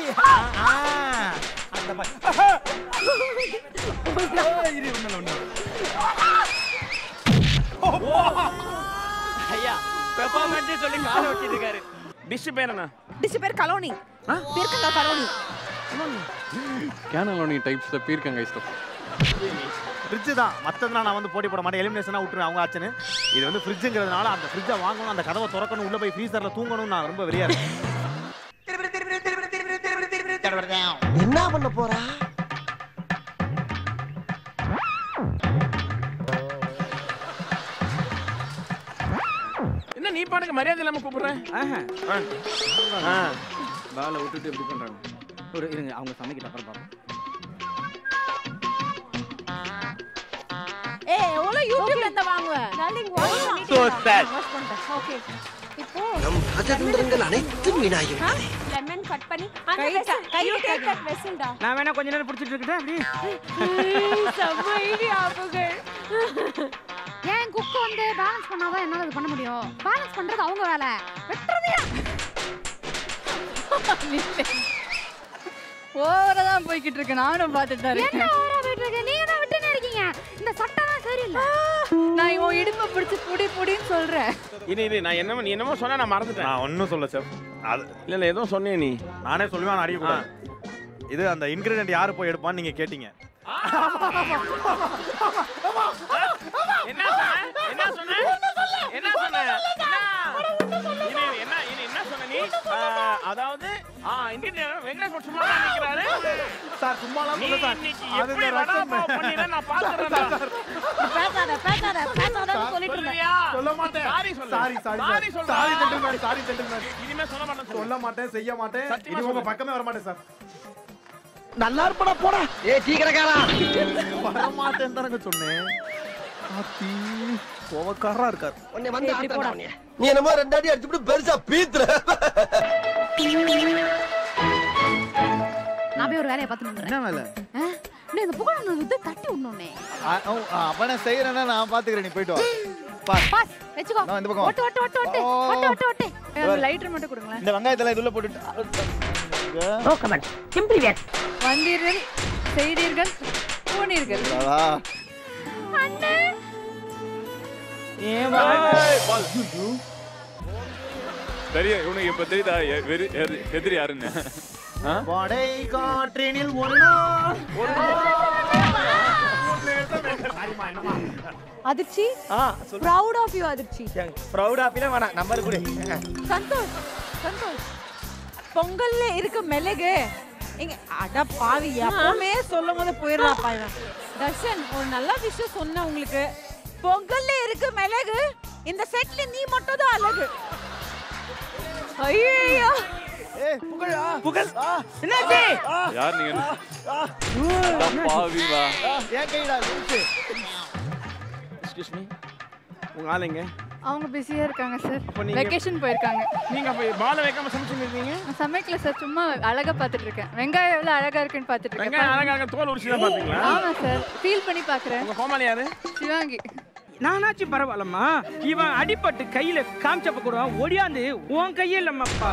ஐயா பெர்ஃபார்மன்ஸ் சொல்லி கால வச்சிட்டு இருக்காரு டிஷ் பேர் என்ன டிஷ் பேர் கலோனி பேருக்கங்க கலோனி கேனலோனி டைப்ஸ்ல பீர்க்கங்க ஸ்டப் ஃப்ரிட்ஜ் தான் மற்றதுனா நான் வந்து போட்டி போட மாட்டேன் எலிமினேஷனாக விட்டுருவேன் அவங்க ஆச்சுன்னு இது வந்து ஃப்ரிட்ஜுங்கிறதுனால அந்த ஃப்ரிட்ஜை வாங்கணும் அந்த கதவை திறக்கணும் உள்ள போய் ஃப்ரீசரில் தூங்கணும் நான் ரொம்ப வெளியா இருக்கேன் என்ன பண்ண போறா என்ன நீ பாட்டுக்கு மரியாதை இல்லாம கூப்பிடுறேன் பால விட்டுட்டு எப்படி பண்றாங்க ஒரு இருங்க அவங்க சமைக்கிட்ட அப்புறம் பார்ப்போம் ஏய் எவ்வளவு யூடியூப்ல இருந்து வாங்குவேன் டார்லிங் So sad. ஓகே இப்போ நம் ராஜதந்திரங்கள் அனைத்தும் வீணாகிவிட்டன லெமன் கட் பண்ணி கை த- கை யூ டேக் தட்டு. தட் வெசல்டா நான் வேணா கொஞ்ச நேரம் பிடிச்சிட்டு இருக்கேன் அப்படி செம்ம ஐடியா புகழ் ஏன் குக் வந்து பேலன்ஸ் பண்ணாதான் என்னால இது பண்ண முடியும் பேலன்ஸ் பண்றது அவங்க வேலை வெட்டுறது ஓவரா தான் போய்கிட்டு இருக்கு நானும் பார்த்துட்டு தான் என்ன இருக்கேன் ஓவரா போயிட்டு இருக்கு நீங்க தான் விட்டுனே இருக்கீங்க இந்த சட்டை தான் சரியில்லை நான் இவன் இடுப்பை பிடிச்சு புடி புடின்னு சொல்றேன் இனி இது நான் என்னமோ நீ என்னமோ சொன்ன நான் மறந்துட்டேன் நான் ஒன்றும் சொல்ல சார் அது இல்ல இல்ல ஏதோ சொன்னே நீ நானே சொல்லுவேன் நான் அடிக்கக்கூடாது இது அந்த இன்கிரீடியன்ட் யார் போய் எடுப்பான்னு நீங்க கேட்டீங்க என்ன சொன்ன என்ன சொன்ன என்ன சொன்ன என்ன இனி என்ன இனி என்ன சொன்ன நீ ஆ, அதாவது ஆ இன்கிரியன் வெங்கடேஷ் சும்மா தான் நிக்கிறாரு சார் சும்மாலாம் நீ சொல்ல சார் இன்னைக்கு அது எப்படி இந்த வடா ரசம் பாவ பண்ணினா நான் பாத்துறேன் பேசாத பேசாத பேசாதன்னு சொல்லிட்டு இருந்தேன் சொல்லுவியா சொல்ல மாட்டேன் சாரி சொல்லு சாரி சாரி சாரி சொல்லு சாரி ஜென்டில்மேன் சாரி ஜென்டில்மேன் இனிமே சொல்ல மாட்டேன் சொல்லு. சொல்ல மாட்டேன் செய்ய மாட்டேன் சத்தியமா இனி உங்க சொல்லு. பக்கமே வர மாட்டேன் சார் நல்லா இருப்படா போடா ஏ டீ கடைக்காரா வர மாட்டேன் தானங்க சொன்னேன் ஆத்தி கோவக்காரரா இருக்கார் உன்னை வந்து ஆட்டா நீ என்னமோ ரெண்டு அடி அடிச்சுட்டு பெருசா பீத்துற நான் போய் ஒரு வேலையை பார்த்து வந்துடுறேன் என்ன வேலை இந்த புகழ் வந்து தட்டி விடணும்னே அப்ப நான் செய்யறேன்னா நான் பாத்துக்கிறேன் நீ போயிட்டு வா பார் பாஸ் வெச்சுக்கோ நான் இந்த பக்கம். ஓட்டு ஓட்டு ஓட்டு ஓட்டு ஓ. ஓட்டு ஓட்டு ஓட்டு இவர். லைட்டர் மட்டும் கொடுங்களேன் இந்த வெங்காயத்தெல்லாம் இதுல போட்டுட்டு வந்தீர்கள் செய்தீர்கள் போனீர்கள் அடடா. தெரியும் இவனுக்கு இப்ப தெரியுதா எ- வெறி- எதிரி- எதிரி யாருன்னு ஆ? வடை காற்றினில் ஒரு நாள் Athirchi proud of you Athirchi proud ஆஃபில வேணாம் நம்பர் கொடு சந்தோஷ் சந்தோஷ் பொங்கல்ல இருக்க மிளகு எங்க அட பாவி எப்பவுமே சொல்லும் போது போயிடுறாப்பா இவன் தர்ஷன் ஒரு நல்ல விஷயம் சொன்னேன் உங்களுக்கு பொங்கல்ல இருக்கு மிளகு இந்த செட்ல நீ மட்டும் தான் அழகு ஐயோ புகழ் என்னாச்சு யார் நீங்க அட பாவிங்களா ஏன் கைடா லூசு எக்ஸ்கியூஸ் மீ உங்க ஆளுங்க அவங்க பிஸியா இருக்காங்க சார் அப்ப நீங்க- வெக்கேஷன் போயிருக்காங்க நீங்க அப்ப பால வைக்காம சமைச்சுட்டு இருக்கீங்க நான் சமைக்கல சார் சும்மா அழகா பார்த்துட்டு இருக்கேன் வெங்காயம் எவ்வளவு அழகா இருக்குன்னு பார்த்துட்டு இருக்கேன் வெங்காயம் அழகா அழகா தோல் உரிச்சு தான் பாத்தீங்களா ஆமா சார் ஃபீல் பண்ணி பாக்குறேன் உங்க கோமாளி யாரு சிவாங்கி நானாச்சும் பரவாயில்லம்மா இவன் அடிபட்டு கையில காமிச்சப்ப கூட ஒடியாந்து உன் கையே இல்லம்மாப்பா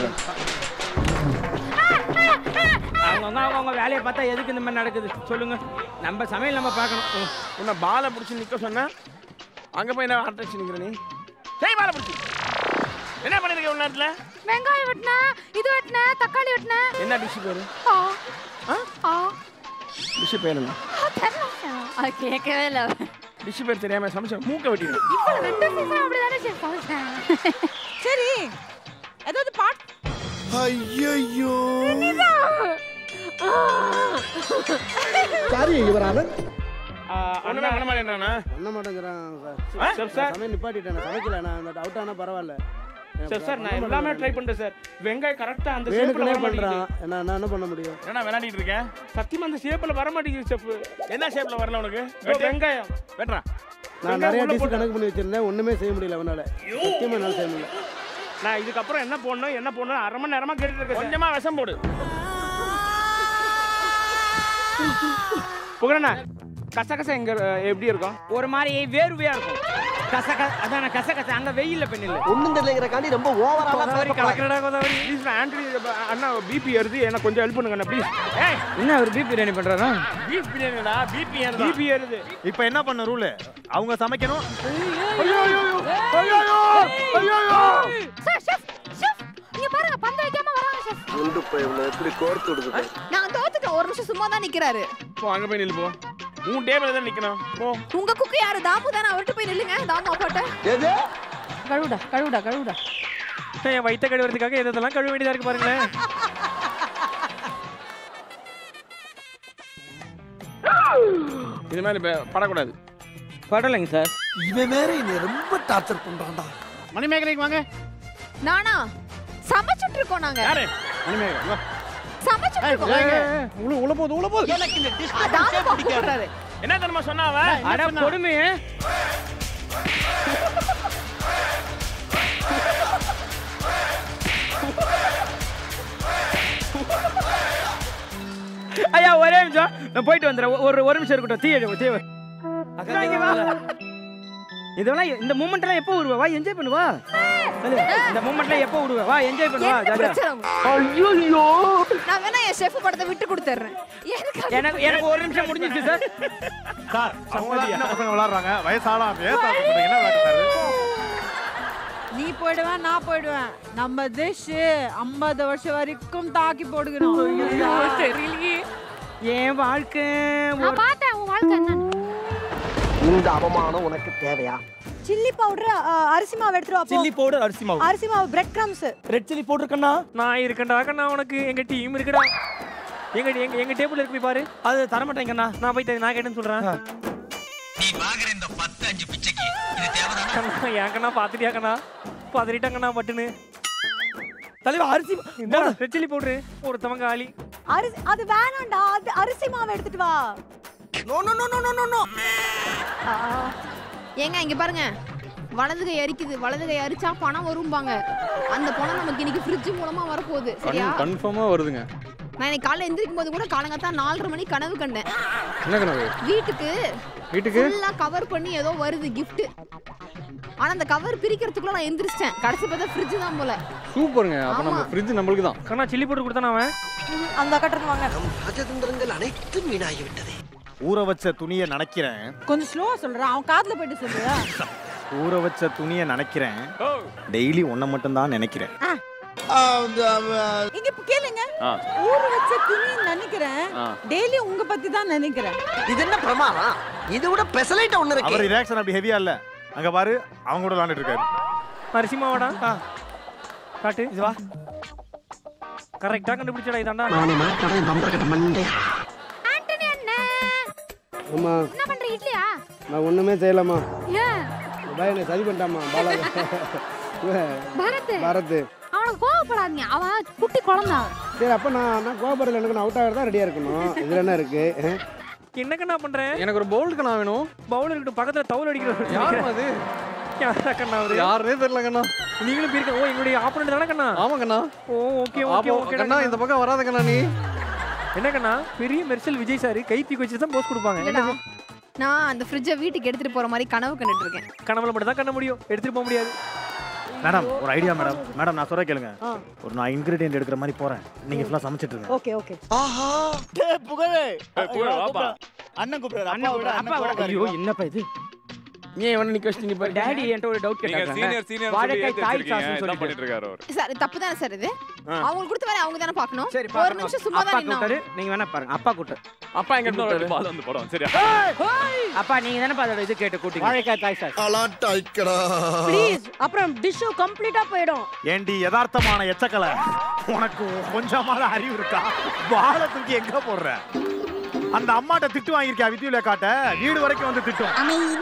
அவங்கவுங்க அவங்கவுங்க வேலையை பார்த்தா எதுக்கு இந்த மாதிரி நடக்குது சொல்லுங்க நம்ம சமையல் நம்ம பார்க்கணும் உன்னை பாலை பிடிச்சி நிக்க சொன்னா அங்க போய் என்ன ஆட்டடிச்சு நிக்கிற நீ டேய் பாலை பிடிச்சி என்ன பண்ணிருக்க உள்ள நேரத்துல வெங்காயம் வெட்டினேன் இது வெட்டினேன் தக்காளி வெட்டினேன் என்ன டிஷ் பேரு ஆ ஆ டிஷ் பேர் என்ன அது கேட்கவே இல்லை டிஷ் பேர் தெரியாம சமைச்ச மூக்க வெட்டிடு இப்போ ரெண்டு சீசன் அப்படிதானே செஃப் சமைச்சேன் சரி ஏதாவது பாட் ஐயோ சாரி யுவரானன் ஒண்ணுமே பண்ண மாட்டேன்றானா பண்ண மாட்டேங்கிறான் ஆ? Sir sir. சமையல் நிப்பாட்டிட்டேன் சமைக்கல நான் அந்த டவுட் ஆனால் பரவாயில்ல சார் சார் நான் எல்லாமே ட்ரை பண்ணிட்டேன் சார் வெங்காயம் கரெக்டா அந்த ஷேப்ல வேணுக்குனே வர பண்றான் மாட்டேங்குது என்ன நான் என்ன பண்ண முடியும் என்ன விளையாடிட்டு இருக்க சத்தியமா அந்த ஷேப்ல வர மாட்டேங்குது செஃப் என்ன ஷேப்ல வரல உனக்கு வெங்காயம் வெட்டுறா நான் நிறைய டிஷ் கணக்கு பண்ணி வச்சிருந்தேன் ஒண்ணுமே செய்ய முடியல அவனால சத்தியமா என்னால செய்ய முடியல நான் இதுக்கப்புறம் என்ன போடணும் என்ன போடணும் அரை மணி நேரமா கேட்டுட்டு இருக்கேன் கொஞ்சமா விஷம் போடு புகழண்ணா கசகச எங்க அஹ், எப்படி இருக்கும் ஒரு மாதிரி வேர்வையா இருக்கும் கசக அதான கசகச அங்க வெயில்ல பெண்ணில்ல ஒண்ணும் தெரியலங்கிறக்காண்டி ரொம்ப ஓவரா கோதாவரி கலக்கிறடா கோதாவரி ப்ளீஸ் ஆண்ட்ரி அண்ணா பிபி ஏறுது எனக்கு கொஞ்சம் ஹெல்ப் பண்ணுங்க ப்ளீஸ் ஏய் என்ன அவர் பிபி பிரியாணி பண்றாரா பீஃப் பிரியாணிடா பிபி ஏறுதா பிபி ஏறுது இப்போ என்ன பண்ண ரூல் அவங்க சமைக்கணும் சார் ஷெஃப் ஷெஃப் இங்க பாருங்க பந்து வைக்காம வராங்க ஷெஃப் குண்டு போய் இவனை எப்படி கோர்த்து விடுது நான் தோத்துட்டேன் ஒரு நிமிஷம் சும்மா தான் நிக்கிறாரு போ அங்க போய் நில்லு போ உன் டேபிள் தான் நிக்கணும் போ உங்க குக்கு யாரு தாமு தானே அவர்கிட்ட போய் நில்லுங்க தாமு அப்பாட்ட எது கழுவுடா கழுவுடா கழுவுடா என் வயிற்ற கழுவுறதுக்காக எதெல்லாம் கழுவ வேண்டியதா இருக்கு பாருங்களேன் இது மாதிரி ப- படக்கூடாது படலைங்க சார் இவன் வேற என்னை ரொம்ப டார்ச்சர் பண்றான்டா மணிமேகலைக்கு வாங்க நானா சமைச்சிட்டு இருக்கோம் நாங்க யாரு மணிமேகலை சமைச்சிட்டு இருக்கோம் உள்ள உள்ள போகுது உள்ள போகுது எனக்கு இந்த டிஷ் தாமு கூப்பிடுறாரு என்ன தெரியுமா சொன்னா அவன் அட கொடுமை ஐயா ஒரே நிமிஷம் நான் போயிட்டு வந்துடுறேன் ஒரு ஒரு நிமிஷம் இருக்கட்டும் தீய தீய அக்கா, இங்க வா. இதெல்லாம் இந்த மூமெண்ட் எல்லாம் எப்போ விடுவா வா என்ஜாய் பண்ணுவா இந்த மூமெண்ட்லாம் எப்போ விடுவா வா என்ஜாய் பண்ணுவா என்ன ஜாலியா பிரச்சனை ஐயோ நான் வேணா என் ஷெஃப் படத்தை விட்டு கொடுத்துறேன் எனக்கு அது- எனக்கு எனக்கு ஒரு நிமிஷம் முடிஞ்சிருச்சு சார் சார் அவங்க சின்ன பசங்க விளாடுறாங்க வயசான ஏன் சார் பண்றீங்க? என்ன விளையாட்டு சார் இது? நீ போயிடுவேன் நான் போயிடுவேன் நம்ம டிஷ் ஐம்பது வருஷம் வரைக்கும் தாக்கி போடுகிறோம் தெரியலையே என் வாழ்க்கை நான் பார்த்தேன் உன் வாழ்க்கை என்னன்னு இந்த அவமானம் உனக்கு தேவையா சில்லி பவுடர் அரிசி மாவு எடுத்துருவா போ. சில்லி பவுடர் அரிசி மாவு அரிசி மாவு bread crumbs red chilli powder கண்ணா நான் இருக்கேன்டா கண்ணா உனக்கு எங்க டீம் இருக்குடா எங்க எங்க எங்க டேபிள் இருக்கு போய் பாரு அது தர மாட்டேன் கண்ணா நான் போய் தர- நான் கேட்டேன்னு சொல்றேன் நீ வாங்குற இந்த பத்து அஞ்சு பிச்சைக்கு இது தேவைதான் கண்ணா ஏன் கண்ணா பாத்துட்டியா கண்ணா பதறிட்டாங்கண்ணா பட்டுன்னு தலைவா அரிசி இந்த ரெட் சில்லி பவுடர் ஒருத்தவங்க ஆளி அரிசி அது வேணாம்டா அது அரிசி மாவு எடுத்துட்டு வா no no no no no no ஆ. ஏங்க இங்க பாருங்க வலது கை அரிக்குது வலது கை அரிச்சா பணம் வரும்பாங்க அந்த பணம் நமக்கு இன்னைக்கு ஃப்ரிட்ஜ் மூலமா வரப்போகுது சரியா கன்ஃபார்மா வருதுங்க நான் இன்னைக்கு காலைல எந்திரிக்கும் போது கூட காலங்கத்தான் நாலரை மணி கனவு கண்டேன் என்ன கனவு வீட்டுக்கு வீட்டுக்கு ஃபுல்லா கவர் பண்ணி ஏதோ வருது gift ஆனா அந்த கவர் பிரிக்கிறதுக்குள்ள நான் எந்திரிச்சிட்டேன் கடைசி பார்த்தா ஃப்ரிட்ஜ் தான் போல சூப்பருங்க அப்ப நம்ம ஆமா. ஃப்ரிட்ஜ் நம்மளுக்கு தான் கண்ணா சில்லி பவுடர் கொடுத்தானா அவன் அந்த கட்டணம் வாங்க ராஜதந்திரங்கள் அனைத்தும் வீணாகி விட்டது ஊற வச்ச துணியை நினைக்கிறேன் கொஞ்சம் ஸ்லோவா சொல்றேன் அவன் காதுல போயிட்டு சொல்றியா ஊற வச்ச துணியை நினைக்கிறேன் டெய்லி ஒன்றை மட்டும் தான் நினைக்கிறேன் இங்க இப்ப கேளுங்க ஆ. ஊற வச்ச துணி நினைக்கிறேன் ஆ. டெய்லி உங்க பத்தி தான் நினைக்கிறேன் இது என்ன பிரமாதம் இது விட பெசலைட் ஒண்ணு அவர் இருக்கு ரியாக்ஷன் அப்படி ஹெவியா இல்ல அங்க பாரு அவங்க கூட விளாண்டுட்டு இருக்காரு அரிசி மாவாடா காட்டு இது வா கரெக்டா கண்டுபிடிச்சடா இதாண்டா ஆண்டனி அண்ணா ஆமா என்ன பண்ற இட்லியா நான் ஒண்ணுமே செய்யலாமா ஏன் பாய் என்ன சரி பண்ணிட்டாமா பாலா இவன் பரத் பரத் அவனுக்கு கோவப்படாதீங்க அவன் குட்டி குழந்தை அவன். சரி அப்ப நான் நான் கோபுரத்தில் எனக்கு நான் அவுட் ஆகிறதா ரெடியா இருக்கணும் இதுல என்ன இருக்கு என்ன கண்ணா பண்றேன் எனக்கு ஒரு பவுல் கண்ணா வேணும் பவுல் இருக்கட்டும் பக்கத்துல தவுல் அடிக்கிற யார் அது யாரா கண்ணா அவரு யாருனே தெரியல கண்ணா நீங்களும் போயிருக்க ஓ எங்களுடைய ஆப்பனண்ட் தானே கண்ணா ஆமா கண்ணா ஓ ஓகே ஓகே ஆப்போ ஓகே கண்ணா இந்த பக்கம் வராத கண்ணா நீ என்ன கண்ணா பெரிய மெர்சல் விஜய் சார் கை தூக்கி வச்சு தான் போஸ்ட் கொடுப்பாங்க இல்லடா. என்னது? நான் அந்த ஃப்ரிட்ஜை வீட்டுக்கு எடுத்துட்டு போற மாதிரி கனவு கண்டுட்டு இருக்கேன் கனவுல மட்டும் தான் கண்ண முடியும் எடுத்துட்டு போக முடியாது மேடம் ஒரு ஐடியா மேடம் மேடம் நான் சொல்ல கேளுங்க ஒரு நான் இன்கிரீடியன்ட் எடுக்கிற மாதிரி போறேன் நீங்க ஃபுல்லா சமைச்சிட்டு இருங்க ஓகே ஓகே ஆஹா டேய் புகழே புகழ், வாப்பா. அண்ணன் கூப்பிடுறாரு அண்ணன் அப்பா விட அப்பா அண்ணன் விட கூப்பிடுறாரு. ஐயோ என்னப்பா இது ஏன் இவனை நிக்க வச்சிட்டீங்க பாரு டாடி என்கிட்ட ஒரு டவுட் நீங்க கேட்டாங்க சீனியர் சீனியர் சொல்லி வாழைக்காய் ஏத்தி தாய் வச்சிருக்கீங்க சாஸ்னு இதான் சொல்லிட்டு பண்ணிட்டு இருக்காரு அவர் சார் தப்பு தானே சார் இது அவங்களுக்கு கொடுத்த வேலை அவங்க தானே பார்க்கணும் சரி ஒரு பாருங்க நிமிஷம் சும்மா அப்பா தான் கூட்டாரு நின்னோம் நீங்க வேணா பாருங்க அப்பா கூட்டாரு அப்பா எங்க இன்னொரு கூப்பிட்டாரு? வாட்டி பால் வந்து படம் சரியா அப்பா நீங்க தானே அதோட இது கேட்டு கூட்டிங்க வாழைக்காய் தாய் சாஸ் அலாட்டாய்க்கடா ப்ளீஸ் அப்புறம் டிஷ் கம்ப்ளீட்டா போயிடும் ஏண்டி யதார்த்தமான எச்சக்கலை உனக்கு கொஞ்சமாவது அறிவு இருக்கா வாழை தூக்கி எங்க போடுற அந்த அம்மாட்ட திட்டு வாங்கியிருக்கியா வித்யுல காட்ட வீடு வரைக்கும் வந்து திட்டும்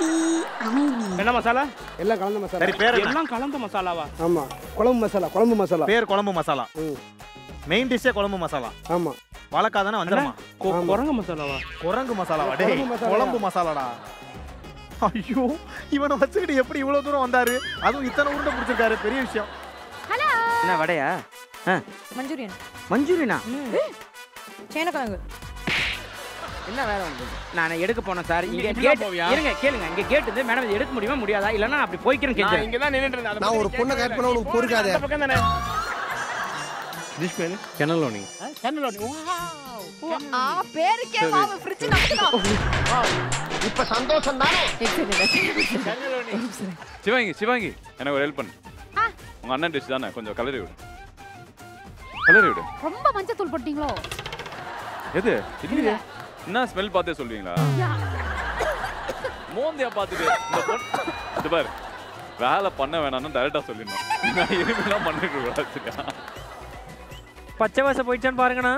என்ன மசாலா எல்லாம் கலந்த மசாலா சரி பேர் என்ன எல்லாம் கலந்த மசாலாவா ஆமா குழம்பு மசாலா குழம்பு மசாலா பேர் குழம்பு மசாலா ம். மெயின் டிஷ்ஷே குழம்பு மசாலா ஆமா வாழைக்காய் தானே வந்துடுமா கொ- ஆமா. குரங்கு மசாலாவா குரங்கு மசாலாவா டேய் குழம்பு மசாலா. குழம்பு மசாலாடா ஐயோ இவனை வச்சுக்கிட்டு எப்படி இவ்வளவு தூரம் வந்தாரு அதுவும் இத்தனை உருண்டை பிடிச்சிருக்காரு பெரிய விஷயம் ஹலோ என்ன வடையா மஞ்சூரியன் மஞ்சூரியனா சேனக்கிழங்கு என்ன வேலை உங்களுக்கு நான் எடுக்க போனேன் சார் இங்க இப்படிதான் கேட் போவியா? இருங்க கேளுங்க இங்க கேட் இருந்து மேடம் இது எடுக்க முடியுமா முடியாதா இல்லன்னா நான் அப்படி போய்க்கிறேன் நான் கேட்கிறேன் இங்க தான் நின்னுட்டு இருந்தேன் அதை நான் ஒரு பத்தி பொண்ணை கேட்கவே கட் பண்ண உனக்கு பொறுக்காத அந்த பக்கம் தானே டிஷ் பேரு கெனலோனி ஓ, ஆ பேருக்கே மாவு ஃப்ரிட்ஜ் நமக்குதான் இப்ப சந்தோஷம் தானே சிவாங்கி சிவாங்கி எனக்கு ஒரு ஹெல்ப் பண்ணு உங்க அண்ணன் டிஷ் தானே கொஞ்சம் கலரி விடு கலரி விடு ரொம்ப மஞ்சத்தூள் போட்டீங்களோ எது இல்லையே என்ன ஸ்மெல் பார்த்தே சொல்வீங்களா மோந்தியா பார்த்துட்டு இந்த பொண்ணு இது பாரு வேலை பண்ண வேணாம்னு டைரக்டா சொல்லிடணும் நான் இனிமேலாம் பண்ணிட்டு இருக்கக்கூடாது சரியா பச்சை வாசம் போயிடுச்சான்னு பாருங்கண்ணா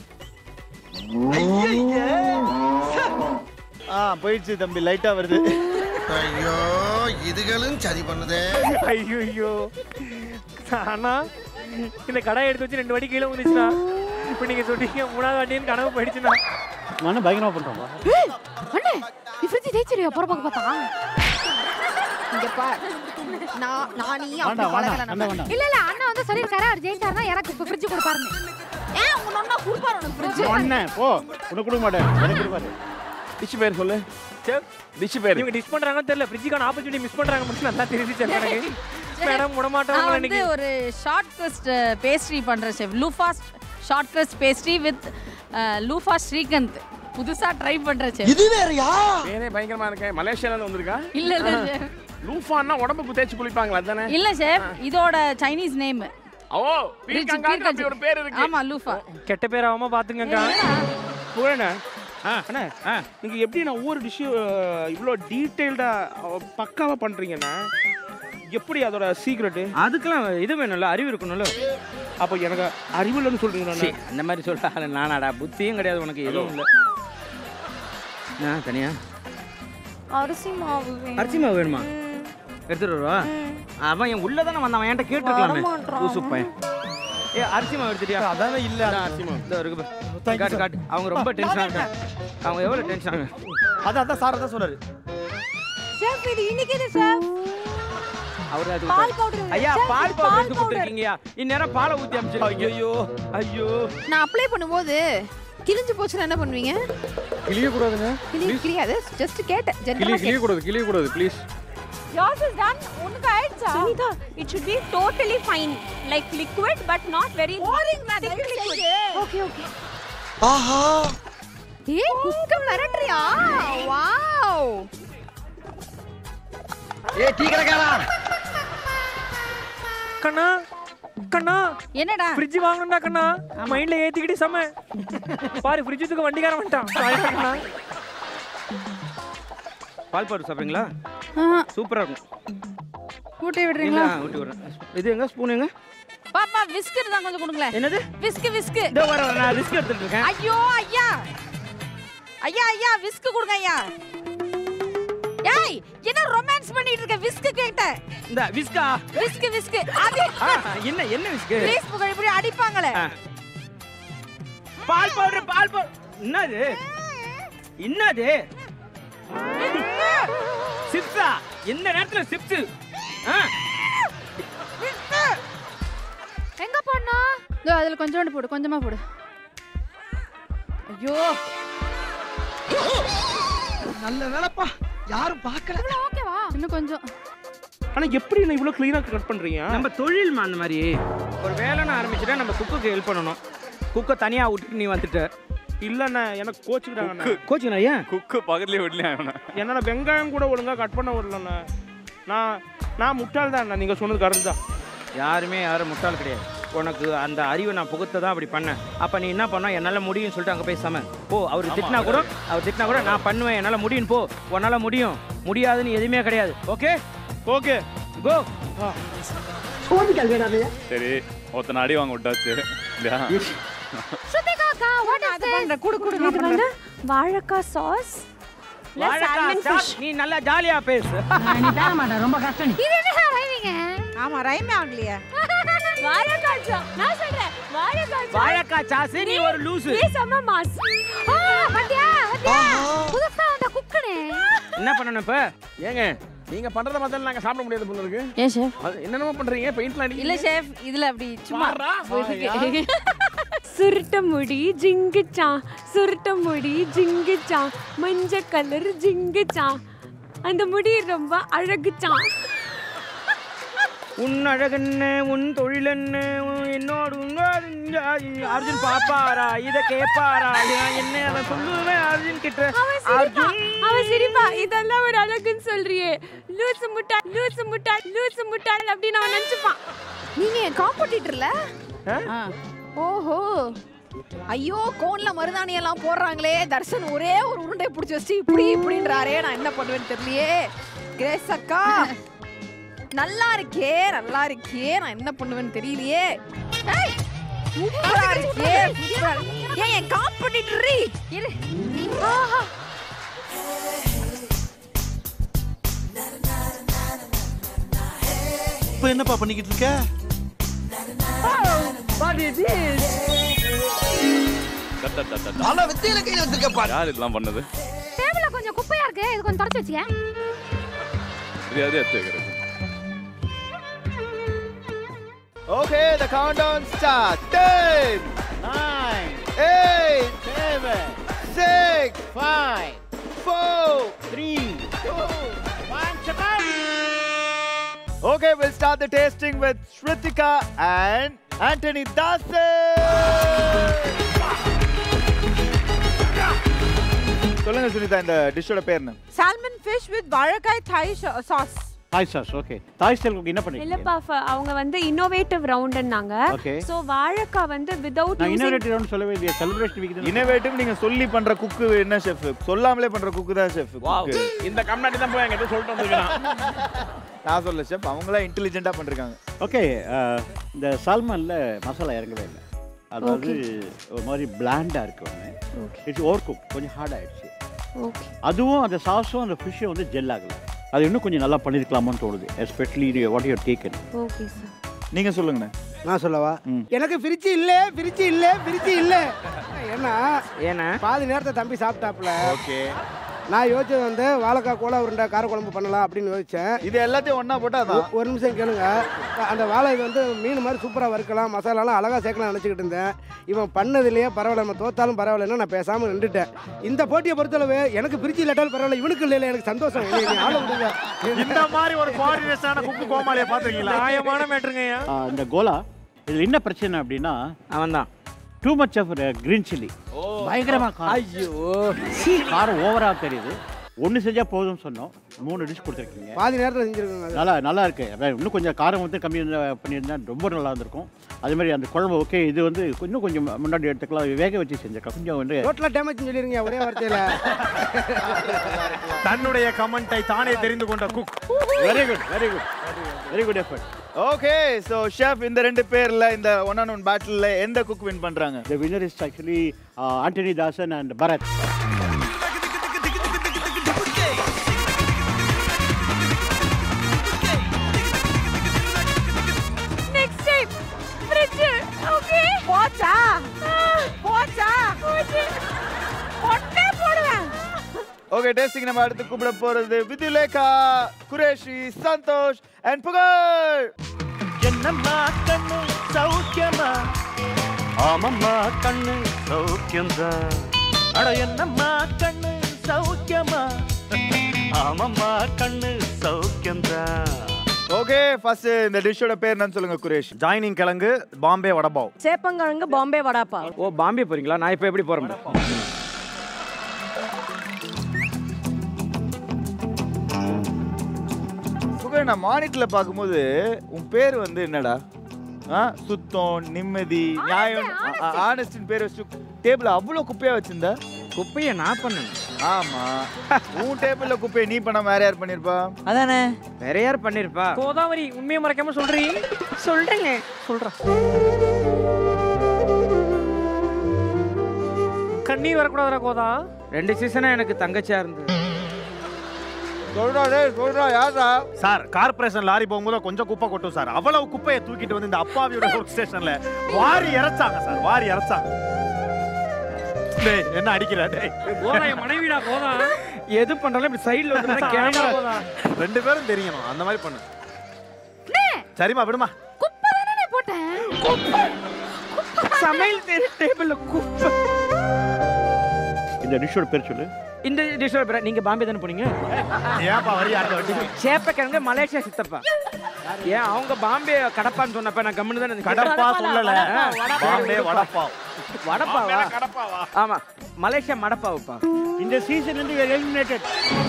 ஆ போயிடுச்சு தம்பி லைட்டா வருது ஐயோ இதுகளும் சரி பண்ணுதே ஐயோ ஐயோ அண்ணா இந்த கடாயை எடுத்து வச்சு ரெண்டு வாட்டி கீழே வந்துச்சுண்ணா இப்போ நீங்க சொன்னீங்க மூணாவது வாட்டின்னு கனவு போயிடுச்சுண்ணா நான் பயங்கரமா பண்றோம் அண்ணே நீ ஃப்ரிட்ஜ் ஜெயிச்சிருவியா போற பக்கம் பார்த்தா இங்க பார் நான் நான் நீ அப்படி வேண்டாம் பழகல வேண்டாம் நம்ம வேண்டாம் இல்ல இல்ல அண்ணா வந்து சொல்லிருக்காரு அவர் ஜெயிச்சாருன்னா எனக்கு இப்ப ஃப்ரிட்ஜ் கொடுப்பாருன்னு ஏன் உங்க நொண்ணா குடுப்பாரு உனக்கு ஃப்ரிட்ஜ் ஒண்ணே போ உனக்கு கொடுக்க மாட்டேன் எனக்கு கொடுப்பாரு டிஷ் பேர் சொல்லு சரி டிஷ் பேர் இவங்க டிஷ் பண்றாங்கன்னு தெரியல ஃப்ரிட்ஜுக்கான ஆப்பர்ச்சுனிட்டி மிஸ் பண்றாங்க மட்டும் நல்லா தெரிஞ்சிச்சு எனக்கு மேடம் விட நான் மாட்டோம் வந்து இன்னைக்கு ஒரு ஷார்ட் கிரஸ்ட் பேஸ்ட்ரி பண்றேன் செஃப் லூஃபாஸ்ட் short crust pastry with luffa shrikhand புதுசா ட்ரை பண்றேன் செஃப் இது வேறயா பேரே பயங்கரமா இருக்கேன் மலேசியால இருந்து வந்திருக்கா இல்ல இல்ல chef. லூஃபான்னா உடம்புக்கு தேய்ச்சி குளிப்பாங்களா அதானே இல்ல செஃப் இதோட சைனீஸ் நேம் ஓ பீர்க்கங்காய்க்கு அப்படி ஒரு பேர் இருக்கு ஆமா லூஃபா கெட்ட பேர் ஆகாம பாத்துங்கக்கா புகழண்ணா அண்ணா நீங்க எப்படி நான் ஒவ்வொரு டிஷ்ஷும் இவ்வளோ டீட்டெயில்டாக பக்காவா பண்றீங்கண்ணா எப்படி அதோட சீக்ரெட்டு அதுக்கெல்லாம் இது வேணும்ல அறிவு இருக்கணும்ல அப்போ எனக்கு அறிவு இல்லைன்னு சொல்றீங்களா அந்த மாதிரி சொல்ல நானாடா புத்தியும் கிடையாது உனக்கு எதுவும் இல்லை நான் தனியா அரிசி மாவு அரிசி மாவு வேணுமா எடுத்துட்டு வருவா அவன் என் உள்ள தானே வந்தான் அவன் என்கிட்ட கேட்டுருக்கலாமே வரமாட்றான். ஊசு பையன் ஏ அரிசி மாவு எடுத்துட்டியா அதானே இல்ல இந்தா அரிசி மாவு இந்த இருக்கு பாரு. காட்டு காட்டு அவங்க ரொம்ப டென்ஷன் ஆகிறாங்க அவங்க எவ்வளோ டென்ஷன் ஆகுங்க அதான் அதான் சார் தான் சொன்னாரு ஷெஃப் இது இன்னைக்கு இது ஷெஃப் அவர் அது பால் powder. ஐயா Chef, பால் இது பவுடர் பால் எடுத்து powder. கொடுத்துருக்கீங்கயா இந்நேரம் பாலை ஊற்றி அமைச்சிருக்கீங்க ஐயோ ஐயோ நான் அப்ளை பண்ணும்போது கிழிஞ்சு போச்சுன்னா என்ன பண்ணுவீங்க கிளிய கூடாதுங்க கிளி கிளியாது ஜஸ்ட் கேட்டேன் கிளி ஜென்ரலா கிளிய கூடாது கிளிய கூடாது ப்ளீஸ் Yours is done. உனக்கு ஆயிடுச்சா? Sunita, it should be totally fine. Like liquid, but not very Boring man, thick தயவு liquid. செஞ்சு. Okay, okay. ஆஹா ஏய் குக்க மிரட்டுறியா வாவ் ஏ டீ கடைக்காரா கண்ணா கண்ணா என்னடா ஃப்ரிட்ஜ் வாங்கணும்டா கண்ணா மைண்ட்ல ஏத்திக்கிட்டு செம பாரு ஃப்ரிட்ஜ் தூக்க வண்டிக்காரன் வந்துட்டான் சாரி கண்ணா பால் பவுடர் சாப்பிட்றீங்களா சூப்பராக இருக்கும் ஊட்டி இல்ல விடுறீங்களா ஊட்டி விடுறேன் இது எங்க ஸ்பூன் எங்க பாப்பா விஸ்க் தான் கொஞ்சம் கொடுங்களேன் என்னது விஸ்க் விஸ்க் இதோ வர வர, நான் ரிஸ்க் எடுத்துட்டு இருக்கேன் ஐயோ ஐயா ஐயா ஐயா விஸ்க் கொடுங்க ஐயா ஏய் என்ன ரொமான்ஸ் பண்ணிட்டு இருக்க விஸ்க் கேட்டேன் இந்த விஸ்கா விஸ்க் விஸ்க் அது ஆ, என்ன என்ன விஸ்கு ப்ளீஸ் புகழ் இப்படி அடிப்பாங்களே ஆ. பால் பவுடர் பால் பவுடர் என்னது என்னது சிப்ஸா எந்த நேரத்துல சிப்ஸ் எங்க போனா இதோ அதுல கொஞ்சோண்டு போடு கொஞ்சமா போடு ஐயோ நல்ல வேலைப்பா யாரும் பார்க்கல ஓகேவா இன்னும் கொஞ்சம் ஆனா எப்படி நான் இவ்வளவு கிளீனா கட் பண்றீங்க நம்ம தொழில்மா அந்த மாதிரி ஒரு வேலைன்னு ஆரம்பிச்சுட்டா நம்ம குக்குக்கு ஹெல்ப் பண்ணணும் குக்கை தனியா விட்டுட்டு நீ வந்துட்ட இல்லண்ணே எனக்கு கோச்சுக்கிறாங்க கோச்சுனா ஏன் குக்கு பக்கத்துலயே விடலையா அவனை என்னால வெங்காயம் கூட ஒழுங்கா கட் பண்ண வரலண்ணே நான் நான் முட்டாள் தான் நீங்க சொன்னது கரெக்ட் தான் யாருமே யாரும் முட்டாள் கிடையாது உனக்கு அந்த அறிவை நான் புகுத்த தான் அப்படி பண்ணேன் அப்போ நீ என்ன பண்ணா என்னால் முடியும்னு சொல்லிட்டு அங்கே போய் சம போ அவர் ஆமா, திட்டினா கூட அவர் திட்டினா கூட நான் பண்ணுவேன் என்னால் முடியும் போ உன்னால் முடியும் முடியாதுன்னு எதுவுமே கிடையாது ஓகே ஓகே கோ சோதிக்கால் வேணாமே சரி ஒருத்தனை அடி வாங்க விட்டாச்சு இல்லையா ஸ்ருதிகா அக்கா வாட் இஸ் திஸ் குடு குடு இது வந்து வாழைக்காய் சாஸ் நீ நல்லா ஜாலியா பேசு நீ தர மாட்டேன் ரொம்ப கஷ்டம் இது என்ன ரைமிங்க ஆமா ரைமே ஆகலையா வாழைக்காய் சாஸ் நான் சொல்றேன் வாழைக்காய் சாஸ் வாழைக்காய் சாஸ் நீ ஒரு லூசு நீ செம்ம மாஸ் ஆ பாத்தியா பாத்தியா புதுசா வந்த குக்கனே என்ன பண்ணணும் இப்ப ஏங்க நீங்க பண்றத பார்த்தாலும் நாங்க சாப்பிட முடியாது போல இருக்கு ஏன் ஷெஃப் அது என்னென்னமோ பண்றீங்க பெயிண்ட்லாம் அடிக்கிறீங்க இல்ல ஷெஃப் இதுல அப்படி சும்மா வாரா, இதுக்கு. சுருட்ட முடி ஜிங்குச்சான் சுருட்ட முடி ஜிங்குச்சான் மஞ்சள் கலர் ஜிங்குச்சான் அந்த முடி ரொம்ப அழகுச்சான் உன் அழகென்ன உன் தொழில் என்ன உன் என்னோடு உன்னோடு இங்க அர்ஜுன் பாப்பாரா இத கேப்பாரா நான் என்ன அவன் சொல்லுவேன் அர்ஜுன் கிட்ட அவன் சிரிப்பா அர்ஜுன் அவன் சிரிப்பா இதெல்லாம் ஒரு அழகுன்னு சொல்றியே லூசு முட்டா லூசு முட்டா லூசு முட்டாள் அப்படின்னு அவன் நினைச்சுப்பான் நீங்க காம்படிட்டர்ல ஓஹோ ஐயோ கோன்ல மருதாணி எல்லாம் போடுறாங்களே தர்ஷன் ஒரே ஒரு உருண்டை பிடிச்சி வச்சு இப்படி இப்படின்றாரே நான் என்ன பண்ணுவேன்னு தெரியலையே கிரேஸ் அக்கா நல்லா இருக்கே நல்லா இருக்கே நான் என்ன பண்ணுவேன்னு தெரியலையே ஏய், சூப்பரா இருக்கே சூப்பரா இருக்கு. ஏன் என் காம்படிட்டர் இரு ஆஹா இப்போ என்னப்பா பண்ணிக்கிட்டு இருக்க தட் தட் தட் தட். ஆனா வித்தியில கையில வச்சிருக்கப்பா யார் இதெல்லாம் பண்ணது டேபிள்ல கொஞ்சம் குப்பையா இருக்கு இது கொஞ்சம் தொடச்சு வச்சியா இது அது எடுத்து வைக்கிறது Okay, the countdown starts. 10, Nine, 8, seven, 6, five, 4. three, two, one, second. Okay, we'll start the tasting with Shritika and Anthony Dasan. சொல்லுங்க சுனிதா இந்த டிஷ்ஷோட பேர் என்ன சால்மன் ஃபிஷ் வித் வாழைக்காய் தாய் சாஸ் தாய் சாஸ் ஓகே தாய் ஸ்டைல் என்ன பண்ணிருக்கீங்க இல்லப்பா ஃப- அவங்க வந்து இன்னோவேட்டிவ் ரவுண்டுன்னாங்க Okay. சோ வாழைக்காய் வந்து விதவுட் நான் இன்னோவேட்டிவ் சொல்லவே இல்லையா செலிப்ரேஷன் வீக் இனோவேட்டிவ் நீங்க சொல்லி பண்ற குக்கு என்ன செஃப் சொல்லாமலே பண்ற குக்கு தான் செஃப் இந்த கம்னாடி தான் போய் என்கிட்ட சொல்லிட்டு வந்துருக்கான் நான் சொல்ல செஃப் அவங்களா இன்டெலிஜென்ட்டா பண்றாங்க ஓகே இந்த சால்மனில் மசாலா இறங்கவே இல்லை அதாவது ஒரு மாதிரி பிளாண்டாக இருக்கு ஒன்று இட்ஸ் ஓவர் குக் கொஞ்சம் ஹார்ட் ஆயிடுச்சு ஓகே அதுவும் அந்த சாஸும் அந்த ஃபிஷ்ஷும் வந்து ஜெல் ஆகலை அது இன்னும் கொஞ்சம் நல்லா பண்ணியிருக்கலாமான்னு தோணுது especially what you're taken okay sir நீங்க சொல்லுங்கண்ணே நான் சொல்லவா ம். எனக்கு ஃப்ரிட்ஜ் இல்ல ஃப்ரிட்ஜ் இல்ல ஃப்ரிட்ஜ் இல்ல ஏன்னா ஏன்னா பாதி நேரத்தை தம்பி சாப்பிட்டாப்புல ஓகே நான் யோசிச்சது வந்து வாழைக்காய் கோலா உருண்டை கார குழம்பு பண்ணலாம் அப்படின்னு யோசிச்சேன் இது எல்லாத்தையும் ஒண்ணா போட்டா ஒ- தான் ஒரு நிமிஷம் கேளுங்க அந்த வாழை இது வந்து மீன் மாதிரி சூப்பராக வறுக்கலாம் மசாலாலாம் அழகாக சேர்க்கலாம் நினச்சிக்கிட்டு இருந்தேன் இவன் பண்ணதுலேயே பரவாயில்ல நம்ம தோத்தாலும் பரவாயில்லன்னா நான் பேசாமல் நின்றுட்டேன் இந்த போட்டியை பொறுத்தளவு எனக்கு பிரிச்சு இல்லாட்டாலும் பரவாயில்ல இவனுக்கு இல்லை எனக்கு சந்தோஷம் என்னை நீ ஆள விடுங்க இந்த மாதிரி ஒரு கோஆர்டினேஷனான குக்கு கோமாளியை பாத்துருக்கீங்களா நியாயமான மேட்ருங்கய்யா இந்த கோலா இதில் என்ன பிரச்சனை அப்படின்னா அவன் தான் too much of green chilli பயங்கரமா காரம் ஐயோ காரம் ஓவராக தெரியுது ஒன்று செஞ்சால் போதும்னு சொன்னோம் மூணு டிஷ் கொடுத்துருக்கீங்க பாதி நேரத்தில் செஞ்சுருக்கோங்க அது. நல்லா நல்லா இருக்கு அதான் இன்னும் கொஞ்சம் காரம் வந்து கம்மி இருந்தா பண்ணியிருந்தா ரொம்ப நல்லா இருந்திருக்கும் அதே மாதிரி அந்த குழம்பு ஓகே இது வந்து இன்னும் கொஞ்சம் முன்னாடி எடுத்துக்கலாம் வேக வச்சு செஞ்சிருக்கலாம் கொஞ்சம் வந்து டோட்டலாக டேமேஜ் சொல்லிருங்க ஒரே வார்த்தையில் தன்னுடைய கமெண்டை தானே தெரிந்து கொண்ட cook very good very good very good effort okay so chef இந்த ரெண்டு பேர்ல இந்த ஒன் ஆன் ஒன் பேட்டில்ல எந்த குக் வின் பண்றாங்க The winner is actually uh, Anthony Dasan and Bharat. Next time fridge okay போச்சா போச்சா பொட்டே போடுவேன் ஓகே டேஸ்டிங் நம்ம அடுத்து கூப்பிட போறது விதுலேகா குரேஷி சந்தோஷ் அண்ட் புகழ் என்னம்மா கண்ணு சௌக்கியமா ஆமம்மா கண்ணு சௌக்கியம்தான் அட என்னம்மா கண்ணு சௌக்கியமா ஆமம்மா கண்ணு சௌக்கியம்தான் ஓகே ஃபர்ஸ்ட் இந்த டிஷ்ஷோட பேர் என்னன்னு சொல்லுங்க குரேஷ் ஜாயினிங் கிழங்கு பாம்பே வடபாவ் சேப்பங்கிழங்கு பாம்பே வடாப்பா ஓ பாம்பே போறீங்களா நான் இப்போ எப்படி போறேன் புகழ் நான் மானிட்டர்ல பார்க்கும்போது உன் பேர் வந்து என்னடா ஆ சுத்தம் நிம்மதி நியாயம் ஆனஸ்டின் பேர் வச்சு டேபிள் அவ்வளோ குப்பையா வச்சிருந்த குப்பையை நான் பண்ணேன் ஆமா உன் டேபிள்ல குப்பையை நீ பண்ண வேற யார் பண்ணிருப்பா அதானே வேற யார் பண்ணிருப்பா கோதாவரி உண்மையை மறைக்காம சொல்றீ சொல்றேங்க சொல்றேன் கண்ணீர் வரக்கூடாதுடா கோதா ரெண்டு சீசனா எனக்கு தங்கச்சியா இருந்தது சொல்றா டேய் சொல்றா யாரா சார் கார்ப்பரேஷன் லாரி போகும்போது கொஞ்சம் குப்பை கொட்டும் சார் அவ்வளவு குப்பையை தூக்கிட்டு வந்து இந்த அப்பாவியோட ஒர்க் ஸ்டேஷன்ல வாரி இறைச்சாங்க சார் வாரி இறைச்சாங்க டேய் என்ன அடிக்கிற டேய் கோதா என் மனைவிடா கோதா எது பண்றாலும் இப்படி சைடுல வந்து ஆமா, கேமரா கோதா. ரெண்டு பேரும் தெரியணும் அந்த மாதிரி பண்ணு சரிம்மா விடுமா குப்பை தானே போட்டேன் சமையல் டேபிள்ல குப்பை இந்த டிஷ்ஷோட பேர் சொல்லு இந்த டிஷ்ஷோட பேர் நீங்க பாம்பே தானே போனீங்க ஏன்பா வரி அடுத்த வட்டி சேப்பக்கிழங்கு மலேசியா சித்தப்பா ஏன் அவங்க பாம்பே கடப்பான்னு சொன்னப்ப நான் கம்முன்னு தானே இருந்தேன். கடப்பா சொல்லல ஆ, வடப்பா. பாம்பே வடப்பா வடப்பாவா கடப்பாவா ஆமா மலேசியா மடப்பாவுப்பா இந்த சீசன் வந்து எலிமினேட்டட்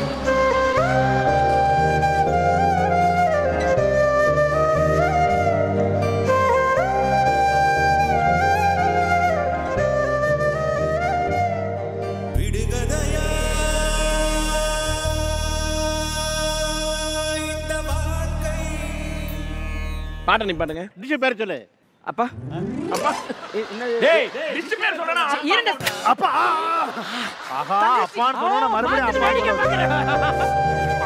பாட்ட நீ பாட்டுங்க டிஷ் பேர் சொல்லு அப்பா அப்பா என்னது? டேய் டிஷ் பேர் சொல்றேனா இரண்டு அப்பா ஆஹா அப்பான்னு சொன்னா மறுபடியும் அப்பா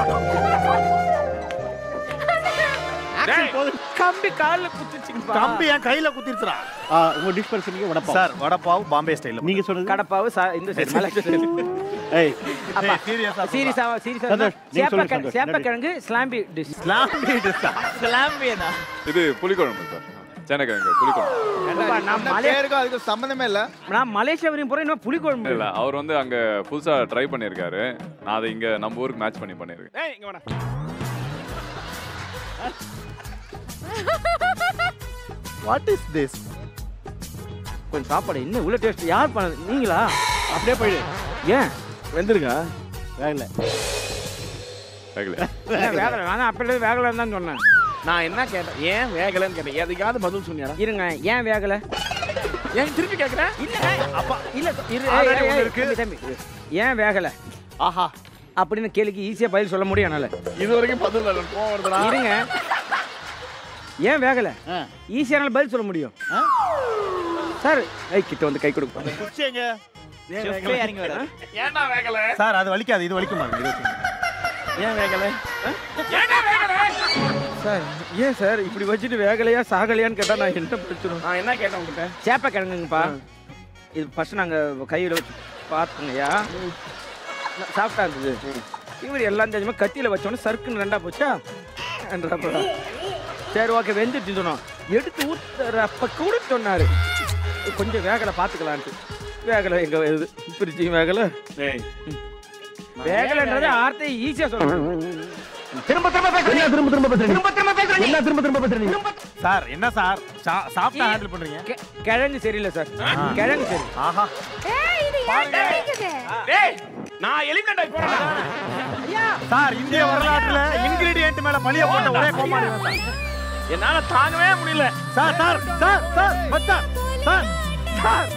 Action போதும். கம்பி கால்ல குத்துச்சுங்கப்பா கம்பி என் கையில குத்திருச்சுடா உங்க டிஷ் பேர் சொன்னீங்க வடப்பாவ் சார் வடப்பாவ் பாம்பே ஸ்டைல் நீங்க சொன்னது கடப்பாவு சா- இந்த சைடு மலேசியா சைடு ஏய் அப்பா சீரியஸா சீரியஸா சீரியஸா சந்தோஷ், நீ சொல்லு, சேப்பக்கிழங்கு சந்தோஷ். சேப்பக்கிழங்கு ஸ்லாம்பி டிஷ் ஸ்லாம்பி டிஷ்ஷா ஸ்லாம்பியனா இது புளிக்குழம்பு சார் சேனக்கிழங்கு புளிக்குழம்பு நான் என்ன மலே- பேருக்கும் அதுக்கு சம்மந்தமே இல்ல நான் மலேசியா வரையும் போறேன் இன்னும் புளிக்குழம்பு இல்ல அவர் வந்து அங்க புதுசா ட்ரை பண்ணிருக்காரு நான் அதை இங்க நம்ம ஊருக்கு மேட்ச் பண்ணி பண்ணிருக்கேன் ஏய் இங்க வாடா வாட் இஸ் திஸ் கொஞ்சம் சாப்பாடு என்ன இவ்வளவு டேஸ்ட் யார் பண்ணது நீங்களா அப்படியே போயிடு ஏன் வெந்திருக்கா வேகல கேக்கல ஏன் வேகலை நான் அப்பல வேகலைன்னு தான் சொன்னேன் நான் என்ன கேட்டேன் ஏன் வேகலைன்னு கேட்டேன் எதுக்காவது பதில் சொன்னியாடா இருங்க ஏன் வேகலை ஏன் திருப்பி கேக்குறேன் இல்ல அப்பா இல்ல இரு Already ஏய், ஏய், ஒண்ணு ஏய், இருக்கு. தம்பி, தம்பி ஏன் வேகலை ஆஹா அப்படின்னு கேள்விக்கு ஈஸியா பதில் சொல்ல முடியும் என்னால இது வரைக்கும் பதில் இல்ல எனக்கு கோவம் வருதுடா இருங்க ஏன் வேகலை ஈஸியான பதில் சொல்ல முடியும் சார் ஏய் கிட்ட வந்து கை கொடுப்பா குச்சி எங்க இறங்கி வர ஏன்டா வேகல சார் அது வலிக்காது இது வலிக்குமா இது வச்சுங்க. ஏன் வேகல சார் ஏன் சார் இப்படி வச்சுட்டு வேகலையா சாகலையான்னு கேட்டா நான் என்ன பிரச்சனை நான் என்ன கேட்டேன் உங்ககிட்ட சேப்பை கிழங்குங்கப்பா இது ஃபர்ஸ்ட் நாங்க கையில வச்சு பார்த்துங்கய்யா சாப்பிட்டா இருந்தது இவர் எல்லாம் தெரியுமா கத்தியில வச்சோன்னே சறுக்குன்னு ரெண்டா போச்சா என்றப்ப சரி ஓகே வெந்துட்டு சொன்னோம் எடுத்து ஊத்துறப்ப கூட சொன்னாரு கொஞ்சம் வேகலை பார்த்துக்கலான்ட்டு வேகலை எங்க வருது பிரிச்சு வேகலை டேய் வேகலைன்றது வார்த்தை ஈஸியா சொல்லணும் திரும்ப திரும்ப பேசுறீங்க திரும்ப திரும்ப பேசுறீங்க திரும்ப திரும்ப பேசுறீங்க என்ன திரும்ப திரும்ப பேசுறீங்க சார் என்ன சார் சாப்பிட்டா ஹேண்டில் பண்றீங்க கெ- கிழங்கு சரியில்லை சார் கிழங்கு சரி ஆஹா ஏய் இது ஏன் கிடைக்குது டேய் நான் எலிமினேட் ஆகி போறேன் சார் இந்திய வரலாற்றுல இன்கிரிடியன்ட் மேல பழிய போட்ட ஒரே கோமாளி இவன் சார் என்னால தாங்கவே முடியல சார் சார் சார் சார் மச்சான் சார் சார்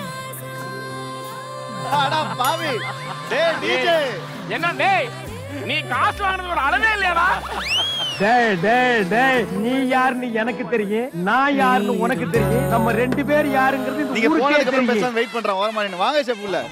அடா பாவி டேய் டிஜே என்ன டேய் நீ காசு வாங்கினது ஒரு அளவே இல்லையாடா டேய் டேய் டேய் நீ யாருன்னு எனக்கு தெரியும் நான் யாருன்னு உனக்கு தெரியும் நம்ம ரெண்டு பேர் யாருங்கிறது இந்த நீங்க ஊருக்கே போனதுக்கு அப்புறம் தெரியும். பேசாம வெயிட் பண்றேன் ஓரமா நின்னு வாங்க ஷெஃப் உள்ள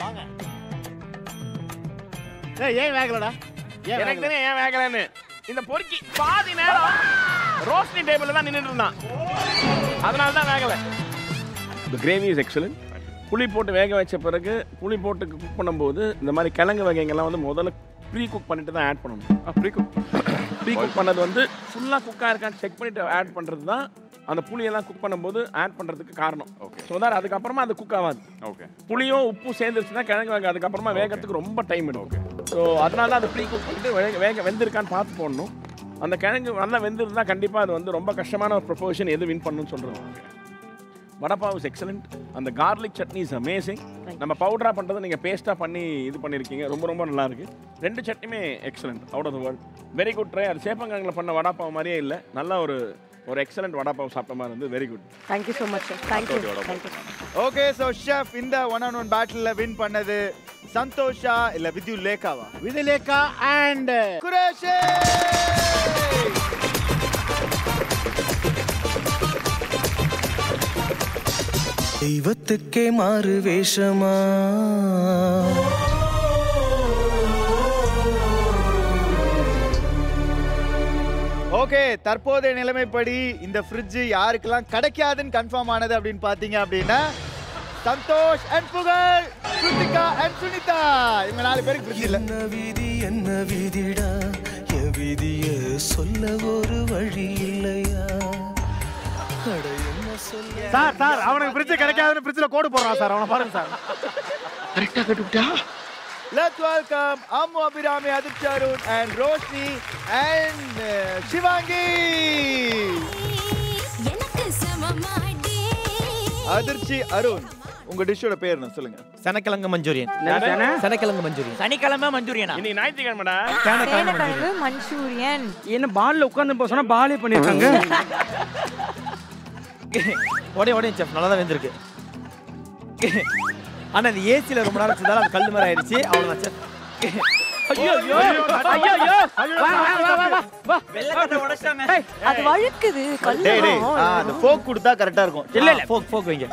ஏய் ஏன் வேகலடா ஏன் எனக்கு வேகல? தெரியும் ஏன் வேகலன்னு இந்த பொறுக்கி பாதி நேரம் ரோஸ்டி டேபிள்ல தான் நின்னுட்டு இருந்தான் அதனால தான் வேகல இந்த கிரேவி இஸ் எக்ஸலன்ட் புளி போட்டு வேக வச்ச பிறகு புளி போட்டு குக் பண்ணும்போது இந்த மாதிரி கிழங்கு வகைகள்லாம் வந்து முதல்ல ப்ரீ குக் பண்ணிட்டு தான் ஆட் பண்ணணும் ப்ரீ குக் ப்ரீ குக் பண்ணது வந்து ஃபுல்லாக குக்காக இருக்கான்னு செக் பண்ணிட்டு ஆட் பண்ணுறது தான் அந்த புளியெல்லாம் குக் பண்ணும்போது ஆட் பண்ணுறதுக்கு காரணம் ஓகே ஸோ that அதுக்கப்புறமா அது குக் ஆகாது ஓகே புளியும் உப்பு சேர்ந்துருச்சுன்னா கிழங்கு வேக அதுக்கப்புறமா வேகத்துக்கு ரொம்ப டைம் எடுக்கும் ஸோ அதனால தான் அதை ப்ரீ குக் பண்ணிட்டு வேக வேக வெந்திருக்கான்னு பார்த்து போடணும் அந்த கிழங்கு நல்லா வெந்திருந்தா கண்டிப்பாக அது வந்து ரொம்ப கஷ்டமான ஒரு ப்ரொபோஷன் எது வின் பண்ணணும்னு சொல்கிறோம் வடப்பாவ் இஸ் எக்ஸலண்ட் அந்த கார்லிக் சட்னி இஸ் அமேசிங் நம்ம பவுடரா பண்ணுறது நீங்கள் பேஸ்ட்டாக பண்ணி இது பண்ணியிருக்கீங்க ரொம்ப ரொம்ப நல்லா இருக்கு ரெண்டு சட்னியுமே excellent out of the world very good try அது சேப்பங்கிழங்கில் பண்ண வடாப்பாவ் மாதிரியே இல்லை நல்ல ஒரு ஒரு எக்ஸலண்ட் வடாப்பாவ் சாப்பிட்ட மாதிரி இருந்து very good thank you so much thank you thank you okay so chef இந்த ஒன் ஆன் ஒன் பேட்டில்ல வின் பண்ணது சந்தோஷா இல்ல வித்யு லேகாவா விதுலேகா அண்ட் குரேஷே தெய்வத்துக்கே மாறு வேஷமா ஓகே தற்போதைய நிலைமைப்படி இந்த ஃப்ரிட்ஜ் யாருக்கெல்லாம் கிடைக்காதுன்னு கன்ஃபார்ம் ஆனது அப்படின்னு பாத்தீங்க அப்படின்னா சந்தோஷ் அண்ட் புகழ் ஸ்ருதிகா அண்ட் சுனிதா இவங்க நாலு பேருக்கு ஃப்ரிட்ஜ் இல்ல என்ன விதி என்ன விதிடா என் விதிய சொல்ல ஒரு வழி இல்லையா அட என்ன சொல்ல சார் சார் அவனுக்கு ஃப்ரிட்ஜ் கிடைக்காதுன்னு ஃப்ரிட்ஜில் கோடு போடுறான் சார் அவனை பாருங்க சார் கரெக்டா கட்டுவிட்டா let's welcome Ammu Abhirami Athirchi Arun and Roshini and Shivangi Athirchi Arun உங்க டிஷ்ஷோட பேர் என்ன சொல்லுங்க சனக்கிழங்கு மஞ்சூரியன் என்னது சன? சனக்கிழங்கு மஞ்சூரியன் சனிக்கிழமை மஞ்சூரியனா இன்னைக்கு ஞாயிற்றுக்கிழமைடா சேனக்கிழங்கு மஞ்சூரியன் என்ன பால்ல உட்கார்ந்து போக சொன்னா பாலே பண்ணிருக்காங்க உடனே உடனே செஃப் நல்லா தான் வெந்திருக்கு ஆனா இந்த ஏசில ரொம்ப நேரம் வச்சதால அது கல்லு மாதிரி ஆயிடுச்சு அவ்வளவுதான் செஃப் ஐயோ ஐயோ ஐயோ ஐயோ வா வா வா வா வா வா வெள்ளக்கட்டை உடைச்சாங்க அது வழுக்குது டேய் டேய் கல்லு ஆ, அந்த ஃபோக் கொடுத்தா கரெக்டா இருக்கும் இல்ல இல்ல போக் போக் வைங்க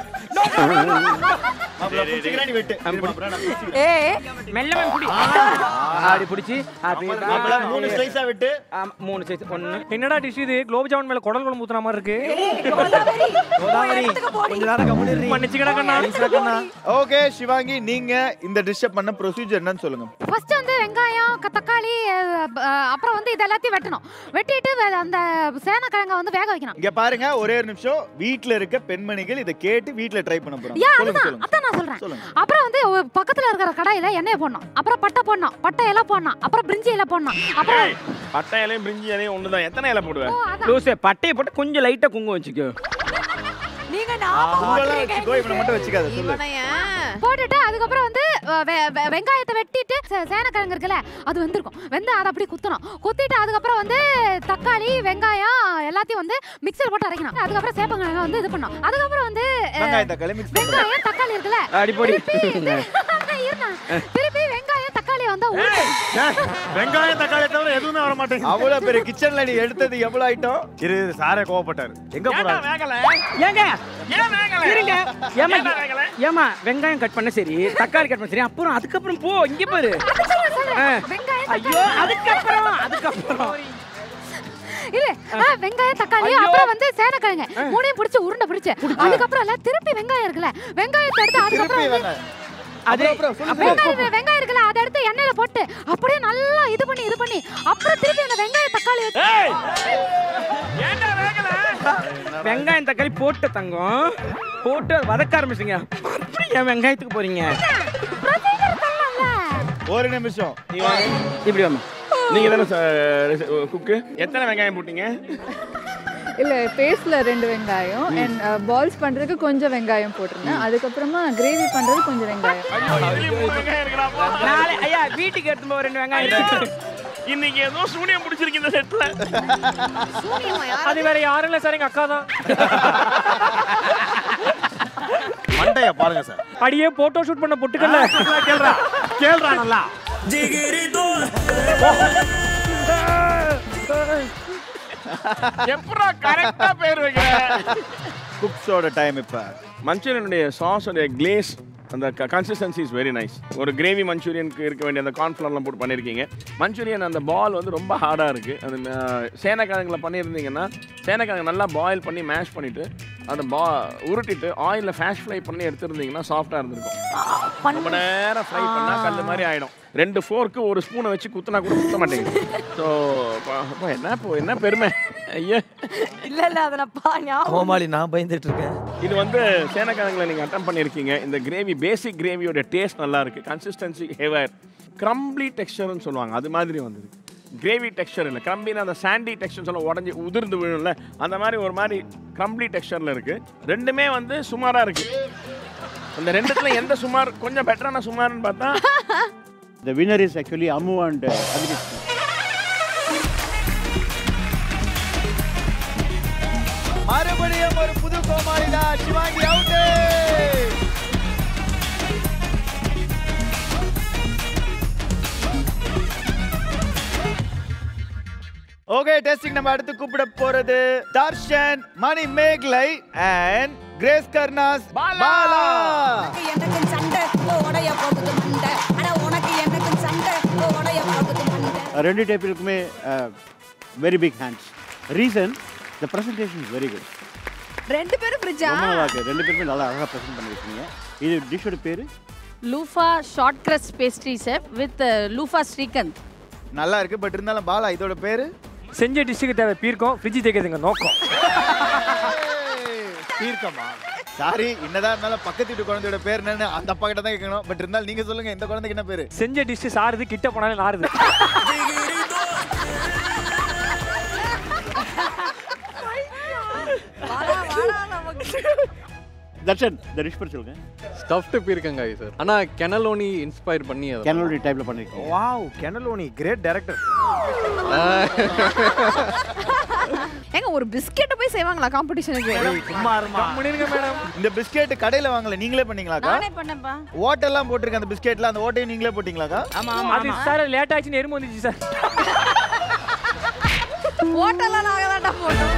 மாப்பிள புடிச்சுக்கிறா நீ வெட்டு இரு மாப்பிள, நான் புடிச்சுக்கிறேன். ஏ மெல்ல புடி அப்படி புடிச்சு அப்படி மாப்பிள மூணு ஸ்லைஸா வெட்டு ஆமா, மூணு சைஸ் ஒன்னு என்னடா டிஷ் இது குலோப் ஜாமுன் மேல குடல் குழம்பு ஊத்துன மாதிரி இருக்கு கோதாவரி கொஞ்ச நேரம் கம்முனு மன்னிச்சுக்கடா கண்ணா கண்ணா ஓகே சிவாங்கி நீங்க இந்த டிஷ்ஷ பண்ண ப்ரொசீஜர் என்னன்னு சொல்லுங்க ஃபர்ஸ்ட் வந்து வெங்காயம் க- தக்காளி அஹ், அஹ், அப்புறம் வந்து இது எல்லாத்தையும் வெட்டணும் வெட்டிட்டு வே- அந்த சேனக்கிழங்க வந்து வேக வைக்கணும் இங்க பாருங்க ஒரே ஒரு நிமிஷம் வீட்ல இருக்க பெண்மணிகள் இதை கேட்டு வீட்ல ட்ரை பண்ண போறாங்க யா சொல்லுங்க அதுதான் சொல்லுங்க அதான் நான் சொல்றேன் சொல்லுங்க அப்புறம் வந்து ஒரு பக்கத்துல இருக்கிற கடாயில எண்ணெயை போடணும் அப்புறம் பட்டை போடணும் பட்டை இலை போடணும் அப்புறம் பிரிஞ்சி இலை போடணும் அப்புறம் பட்டை இலையும் பிரிஞ்சி இலையும் ஒன்று தான் எத்தனை இலை போடுவேன் லூசே பட்டையை போட்டு கொஞ்சம் லைட்டா குங்குமம் வச்சுக்கோ நீங்க உங்களெல்லாம் வச்சுக்கோ இவனை மட்டும் வச்சுக்காத சொல்லு போட்டுட்டு அதுக்கப்புறம் வந்து அஹ், வெ- வெ- வெங்காயத்தை வெட்டிட்டு சே- சேனக்கிழங்கு இருக்குல்ல அது வெந்திருக்கும் வெந்து அதை அப்படியே குத்தணும் குத்திட்டு அதுக்கப்புறம் வந்து தக்காளி வெங்காயம் எல்லாத்தையும் வந்து மிக்சர் போட்டு அரைக்கணும் அதுக்கப்புறம் சேப்பங்கிழங்கு வந்து இது பண்ணணும் அதுக்கப்புறம் வந்து அஹ், வெங்காயம் தக்காளி மிக்ஸ் பண்ணுங்க வெங்காயம் தக்காளி இருக்குல்ல அடிப்பொடி இருண்ணா. திருப்பி வெங்காயம் தக்காளி வந்து ஊத்தணும். வெங்காயம் தக்காளி தவிர எதுவுமே வர மாட்டேங்குது அவ்வளவு பெரிய கிச்சன்ல நீ எடுத்தது எவ்வளவு ஐட்டம் இரு இரு, சாரே கோவப்பட்டாரு எங்க ஏன்டா போறாரு வேகல ஏங்க ஏன் வேகல இருங்க ஏமா ஏன்டா வேகல ஏமா வெங்காயம் கட் பண்ண சரி தக்காளி கட் பண்ண சரி அப்புறம் அதுக்கப்புறம் போ இங்க பாரு ஆ. வெங்காயம் ஐயோ அதுக்கப்புறம் அதுக்கப்புறம் இல்ல ஆ, வெங்காயம் தக்காளி ஐயோ. அப்புறம் வந்து சேனக்கிழங்கு மூணையும் பிடிச்சு உருண்டை பிடிச்சு அதுக்கப்புறம் இல்ல திருப்பி வெங்காயம் இருக்குல்ல வெங்காயத்தை எடுத்து திருப்பி அதுக்கப்புறம் வந்து- வெங்காயம் அது அப்புறம் சொல்லு, வெங்காயம் வெங்காயம் இருக்குல்ல அதை எடுத்து எண்ணெயில போட்டு அப்படியே நல்லா இது பண்ணி இது பண்ணி அப்புறம் திருப்பி அந்த வெங்காய தக்காளி வச்சு ஏய் ஏன்டா வேகல வெங்காயம் தக்காளி போட்ட தங்கம் போட்டு அதை வதக்க ஆரம்பிச்சுங்க அப்படி ஏன் வெங்காயத்துக்கு போறீங்க ஒரு நிமிஷம் நீ வாங்க இப்படி வாமா நீங்க தானே குக்கு எத்தனை வெங்காயம் போட்டீங்க இல்ல பேஸ்ட்ல ரெண்டு வெங்காயம் அண்ட் பால்ஸ் பண்றதுக்கு கொஞ்சம் வெங்காயம் போட்டிருந்தேன் அதுக்கப்புறமா கிரேவி பண்றது கொஞ்சம் வெங்காயம் ஐயோ இதுலயும் மூணு வெங்காயம் இருக்கிறாப்பா நாளை ஐயா வீட்டுக்கு எடுத்து போக ரெண்டு வெங்காயம் இருக்கு. இன்னைக்கு ஏதோ சூனியம் பிடிச்சிருக்கு இந்த செட்ல அது வேற யாரும் இல்ல சார் எங்க அக்கா தான் மண்டைய பாருங்க சார் அடியே போட்டோ ஷூட் பண்ண பொட்டுக்கல்ல கேள்றா கேள்றா நல்லா எப்படா கரெக்டா பேர் வைக்கிற குக்ஸோட டைம் இப்போ மஞ்சூரியனுடைய சாஸோடைய கிளேஸ் அந்த கன்சிஸ்டன்சி இஸ் வெரி நைஸ் ஒரு கிரேவி மஞ்சூரியனுக்கு இருக்க வேண்டிய அந்த கார்ன்ஃப்ளவர்லாம் போட்டு பண்ணியிருக்கீங்க மஞ்சூரியன் அந்த பால் வந்து ரொம்ப ஹார்டாக இருக்குது அது அஹ், சேனைக்கிழங்குல பண்ணியிருந்தீங்கன்னா சேனைக்கிழங்கு நல்லா பாயில் பண்ணி மேஷ் பண்ணிவிட்டு அந்த பா உருட்டிட்டு ஆயிலில் ஃபேஷ் ஃப்ரை பண்ணி எடுத்துருந்தீங்கன்னா சாஃப்டாக இருந்திருக்கும் ரொம்ப நேரம் ஃப்ரை பண்ணால் கல் மாதிரி ஆகிடும் ரெண்டு ஃபோர்க்கு ஒரு ஸ்பூனை வச்சு குத்துனா கூட குத்த மாட்டேங்குது ஸோ என்ன இப்போ என்ன பெருமை ஐயோ இல்ல இல்ல அத நான் பா ஞாபகம் கோமாளி நான் பயந்துட்டு இருக்கேன் இது வந்து சேனக்கிழங்குல நீங்கள் அட்டம் பண்ணியிருக்கீங்க இந்த கிரேவி பேசிக் கிரேவியோட டேஸ்ட் நல்லா இருக்கு கன்சிஸ்டன்சி ஹெவர் க்ரம்ப்ளி டெக்ஸ்சர்னு சொல்லுவாங்க அது மாதிரி வந்தது கிரேவி டெக்ஸ்சர் இல்லை க்ரம்பின்னு அந்த சாண்டி டெக்ஸ்சர் சொல்ல உடஞ்சி உதிர்ந்து விழும்ல அந்த மாதிரி ஒரு மாதிரி க்ரம்ப்ளி டெக்ஸ்சரில் இருக்கு ரெண்டுமே வந்து சுமாராக இருக்கு அந்த ரெண்டுத்துல எந்த சுமார் கொஞ்சம் பெட்டரான சுமார்னு பார்த்தா The winner is actually Amu and uh, Agnes. மறுபடியும் ஒரு புது கோமாளி தான் சிவாங்கி அவுட்டு ஓகே டெஸ்டிங் நம்ம அடுத்து கூப்பிட போறது Darshan Manimegalai and Grace Karunas Bala எனக்கு சண்டை உடைய போகுது மண்டை ஆனா உனக்கு எனக்கு சண்டை உடைய போகுது மண்டை ரெண்டு டேப்பிலுக்குமே very big hands reason the presentation is very good ரெண்டு பேரும் ஃப்ரிட்ஜா ரொம்ப நல்லா இருக்கு ரெண்டு பேருமே நல்லா அழகாக ப்ரெசென்ட் பண்ணியிருக்கீங்க இது டிஷ்ஷோட பேர் luffa short crust pastry chef with luffa shrikhand நல்லா இருக்கு பட் இருந்தாலும் பாலா இதோட பேரு செஞ்ச டிஷ்ஷுக்கு தேவை பீர்க்கம் ஃப்ரிட்ஜ் தேக்கிறதுங்க நோக்கம் தீர்க்கமா சாரி என்னதான் இருந்தாலும் பக்கத்து வீட்டு குழந்தையோட பேர் என்னன்னு அந்த அப்பா கிட்ட தான் கேட்கணும் பட் இருந்தாலும் நீங்க சொல்லுங்க இந்த குழந்தைக்கு என்ன பேரு செஞ்ச டிஷ் சாருது கிட்ட போனாலே நாருது தர்ஷன் த டிஷ் பேர் சொல்லுங்க ஸ்டஃப்டு பீர்க்கங்காய் சார் ஆனா கெனலோனி இன்ஸ்பயர் பண்ணி அதை கேனலோடி டைப்பில் பண்ணியிருக்கீங்க வாவ் கெனலோனி கிரேட் டைரக்டர் ஏங்க ஒரு பிஸ்கெட் போய் செய்வாங்களா காம்படிஷனுக்கு சும்மா இருமா மேடம் இந்த பிஸ்கெட் கடையில வாங்கல நீங்களே பண்ணீங்களாக்கா நானே பண்ணேன்ப்பா ஓட்டெல்லாம் போட்டிருக்க அந்த பிஸ்கெட்ல அந்த ஓட்டையும் நீங்களே போட்டீங்களாக்கா ஆமா ஆமா அது சார் லேட் ஆச்சுன்னு எறும்பு வந்துச்சு சார் ஓட்டெல்லாம் நாங்க தான்டா போட்டோம்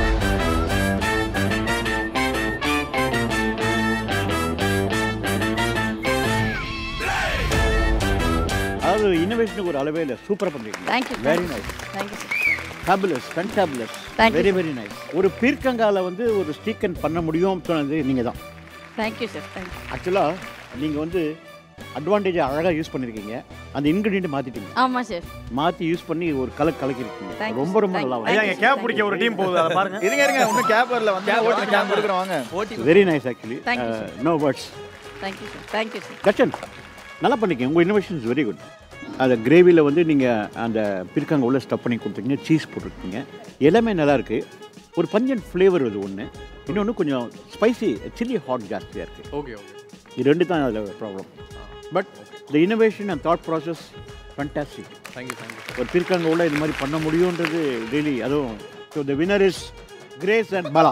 அதாவது இன்னோவேஷனுக்கு ஒரு அளவே இல்லை சூப்பராக பண்ணிருக்கீங்க Thank you, very thank you. Nice Thank you, sir. Fabulous fantabulous Thank you, very sir. Very nice ஒரு பீர்க்கங்கால வந்து ஒரு ஸ்டீக்கன் பண்ண முடியும் சொன்னது நீங்கள் தான் தேங்க்யூ சார் தேங்க்யூ ஆக்சுவலாக நீங்கள் வந்து அட்வான்டேஜ் அழகாக யூஸ் பண்ணியிருக்கீங்க அந்த இன்க்ரீடியன்ட் மாற்றிட்டீங்க ஆமா சார் மாற்றி யூஸ் பண்ணி ஒரு கலக்கு கலக்கிருக்கீங்க Thank you, ரொம்ப sir. ரொம்ப Thank நல்லா you. ஐயா, இங்க கேப் பிடிக்க ஒரு டீம் போகுது அதை பாருங்க இருங்க இருங்க இன்னும் கேப் வரல வந்து ஓட்டி கேப் கொடுக்குறோம் வாங்க very nice actually Thank you, sir. No words thank you sir thank you sir Darshan நல்லா பண்ணிக்கங்க உங்கள் இன்னோவேஷன் இஸ் வெரி குட் அந்த கிரேவியில் வந்து நீங்கள் அந்த பிற்காங்க உள்ள ஸ்டப் பண்ணி கொடுத்துருக்கீங்க சீஸ் போட்டிருக்கீங்க எல்லாமே நல்லா இருக்கு ஒரு பஞ்சன் ஃப்ளேவர் இது ஒன்று இன்னொன்று கொஞ்சம் ஸ்பைசி சில்லி ஹாட் ஜாஸ்தியாக இருக்குது ஓகே ஓகே இது ரெண்டு தான் அதில் problem but the innovation and thought process fantastic thank you thank you ஒரு பிற்காங்க உள்ள இது மாதிரி பண்ண முடியுன்றது ரியலி அதுவும் so the winner is Grace and Bala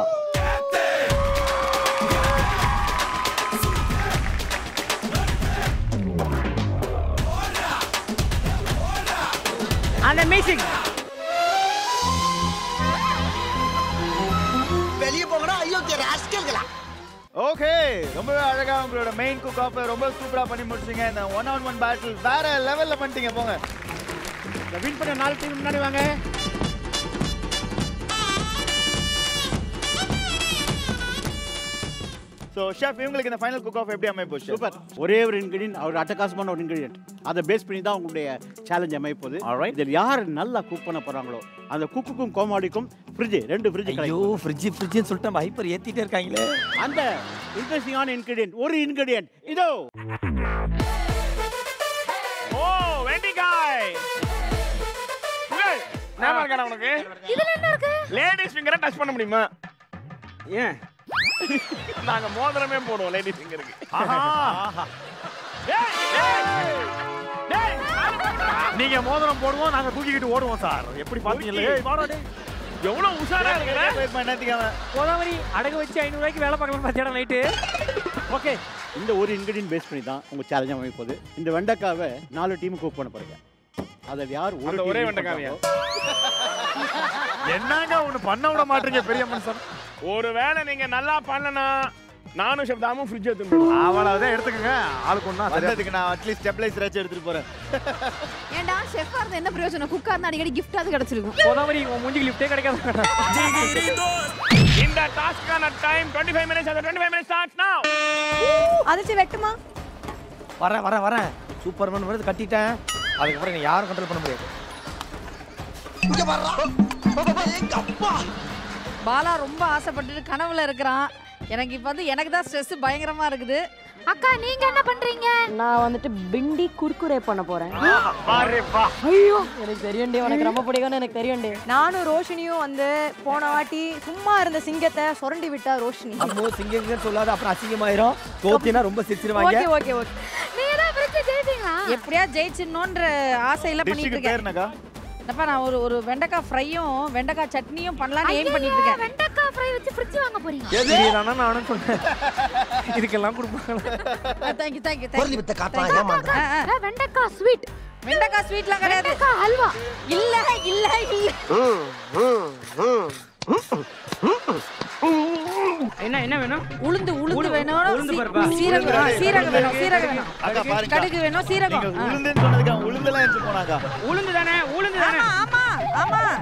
அந்த மியூசிக் வெளியே போங்கடா அயோக்கிய ராஸ்கல்களா ஓகே ரொம்பவே அழகா உங்களோட மெயின் குக் ஆஃப் ரொம்ப சூப்பரா பண்ணி முடிச்சீங்க இந்த ஒன் ஆன் ஒன் பேட்டில் வேற லெவல்ல பண்ணிட்டீங்க போங்க வின் பண்ண நாலு டீம் முன்னாடி வாங்க ஸோ ஷெஃப் இவங்களுக்கு இந்த ஃபைனல் குக் ஆஃப் எப்படி அமைய போச்சு சூப்பர் ஒரே ஒரு இன்கிரீடியன்ட் அவர் அட்டகாசமான ஒரு இன்கிரீடியன்ட் அதை பேஸ் பண்ணி தான் உங்களுடைய சேலஞ்ச் அமைய போகுது இதில் யார் நல்லா குக் பண்ண போறாங்களோ அந்த குக்குக்கும் கோமாளிக்கும் ஃப்ரிட்ஜ் ரெண்டு ஃப்ரிட்ஜ் ஐயோ கிடைக்கும் ஃப்ரிட்ஜ் ஃப்ரிட்ஜ்னு சொல்லிட்டு நம்ம ஹைப்பர் ஏத்திட்டே இருக்காங்களே அந்த இன்ட்ரெஸ்டிங்கான இன்கிரீடியன்ட் ஒரு இன்கிரீடியன்ட் இதோ ஓ வெண்டிக்காய் புகழ், ஞாபகம் இருக்காடா உனக்கு இதுல என்ன இருக்கு லேடிஸ் ஃபிங்கரை டச் பண்ண முடியுமா ஏன் நாங்க மோதிரமே போடுவோம் லேடிஸ் ஃபிங்கருக்கு நீங்க மோதிரம் போடுவோம் நாங்க தூக்கிக்கிட்டு ஓடுவோம் சார் எப்படி பாத்தீங்களே ஏய், வாடா டேய். எவ்வளவு உஷாரா இருக்கிற என்னத்துக்காம கோதாவரி அடகு வச்சு ஐநூறு ரூபாய்க்கு வேலை பார்க்கலாம் பார்த்தியாடா நைட்டு ஓகே இந்த ஒரு இன்கிரீடியன்ட் பேஸ் பண்ணி தான் உங்க சேலஞ்ச் அமைய போகுது இந்த வெண்டைக்காவை நாலு டீம் குக் பண்ண போறீங்க அதில் யார் ஒரு அந்த team ஒரே win வெண்டைக்காவையா? பண்றாங்களோ, என்னங்க ஒண்ணு பண்ண விட மாட்டீங்க பெரிய மனுஷன் ஒருவேளை நீங்க நல்லா பண்ணனா நானும் சப்தாமும் ஃப்ரிட்ஜ் எடுத்துட்டு அவ்வளவுதான் எடுத்துக்கங்க ஆளுக்கு ஒண்ணா வந்ததுக்கு நான் அட்லீஸ்ட் ஸ்டெபிளைசர் வச்சு எடுத்துட்டு போறேன் ஏன்டா ஷெஃபா இருந்தா என்ன பிரயோஜனம் குக்கா இருந்தா அடிக்கடி கிஃப்டாவது கிடைச்சிருக்கும் கோதாவரி உன் மூஞ்சிக்கு லிஃப்டே கிடைக்காது இந்த டாஸ்க்கான டைம் 25 மினிட்ஸ் அந்த 25 மினிட்ஸ் ஸ்டார்ட்ஸ் நவ அதிர்ச்சி வெட்டுமா வரேன் வரேன் வரேன் சூப்பர்மேன் வருது கட்டிட்டேன் அதுக்கப்புறம் நீ யாரும் கண்ட்ரோல் பண்ண முடியாது இங்க வர்றா எங்க அப்பா பாலா ரொம்ப ஆசைப்பட்டுட்டு கனவுல இருக்கிறான் எனக்கு இப்போ வந்து எனக்கு தான் ஸ்ட்ரெஸ் பயங்கரமா இருக்குது அக்கா நீங்க என்ன பண்றீங்க நான் வந்துட்டு பிண்டி குர்குரே பண்ண போறேன் ஐயோ எனக்கு தெரியும்டே உனக்கு ரொம்ப பிடிக்கும்னு எனக்கு தெரியும்டே நானும் ரோஷினியும் வந்து போன வாட்டி சும்மா இருந்த சிங்கத்தை சுரண்டி விட்டா ரோஷினி அம்மோ சிங்கங்க சொல்லாத அப்புறம் அசிங்கமாயிரும் தோத்தினா ரொம்ப சிரிச்சிருவாங்க ஓகே ஓகே ஓகே நீங்க தான் பிரிச்சு ஜெயிச்சீங்களா எப்படியா ஜெயிச்சிடணுன்ற ஆசையில பண்ணிட்டு இருக்கேன் என்னக்கா அப்பா நான் ஒரு ஒரு வெண்டைக்காய் ஃப்ரையும் வெண்டைக்காய் சட்னியும் பண்ணலாம்னு எய்ம் பண்ணிட்டு இருக்கேன் வெண்டைக்காய் ஃப்ரை வச்சு ஃப்ரிட்ஜ் வாங்க போறீங்க இதுதானா நானும் சொன்னேன் இதுக்கெல்லாம் கொடுப்பாங்களா தேங்க்யூ தேங்க்யூ பொருளி வித்த காட்டுறான் ஏமாந்துறான் அஹ், வெண்டைக்காய் ஸ்வீட் வெண்டைக்காய் ஸ்வீட்லாம் கிடையாது வெண்டைக்காய் ஹல்வா இல்ல இல்ல இல்ல என்ன என்ன வேணும் உளுந்து உளுந்து உளுந்து- வேணும் உளுந்து சீ- பருப்பா? சீரகம் வேணும் சீரகம் வேணும் சீரகம் வேணும் அக்கா பாருங்க கடுகு வேணும் சீரகம் நீங்க ஆ. உளுந்துன்னு சொன்னதுக்கு அவன் உளுந்தெல்லாம் எடுத்து போனாக்கா உளுந்து தானே உளுந்து தானே ஆமா ஆமா ஆமா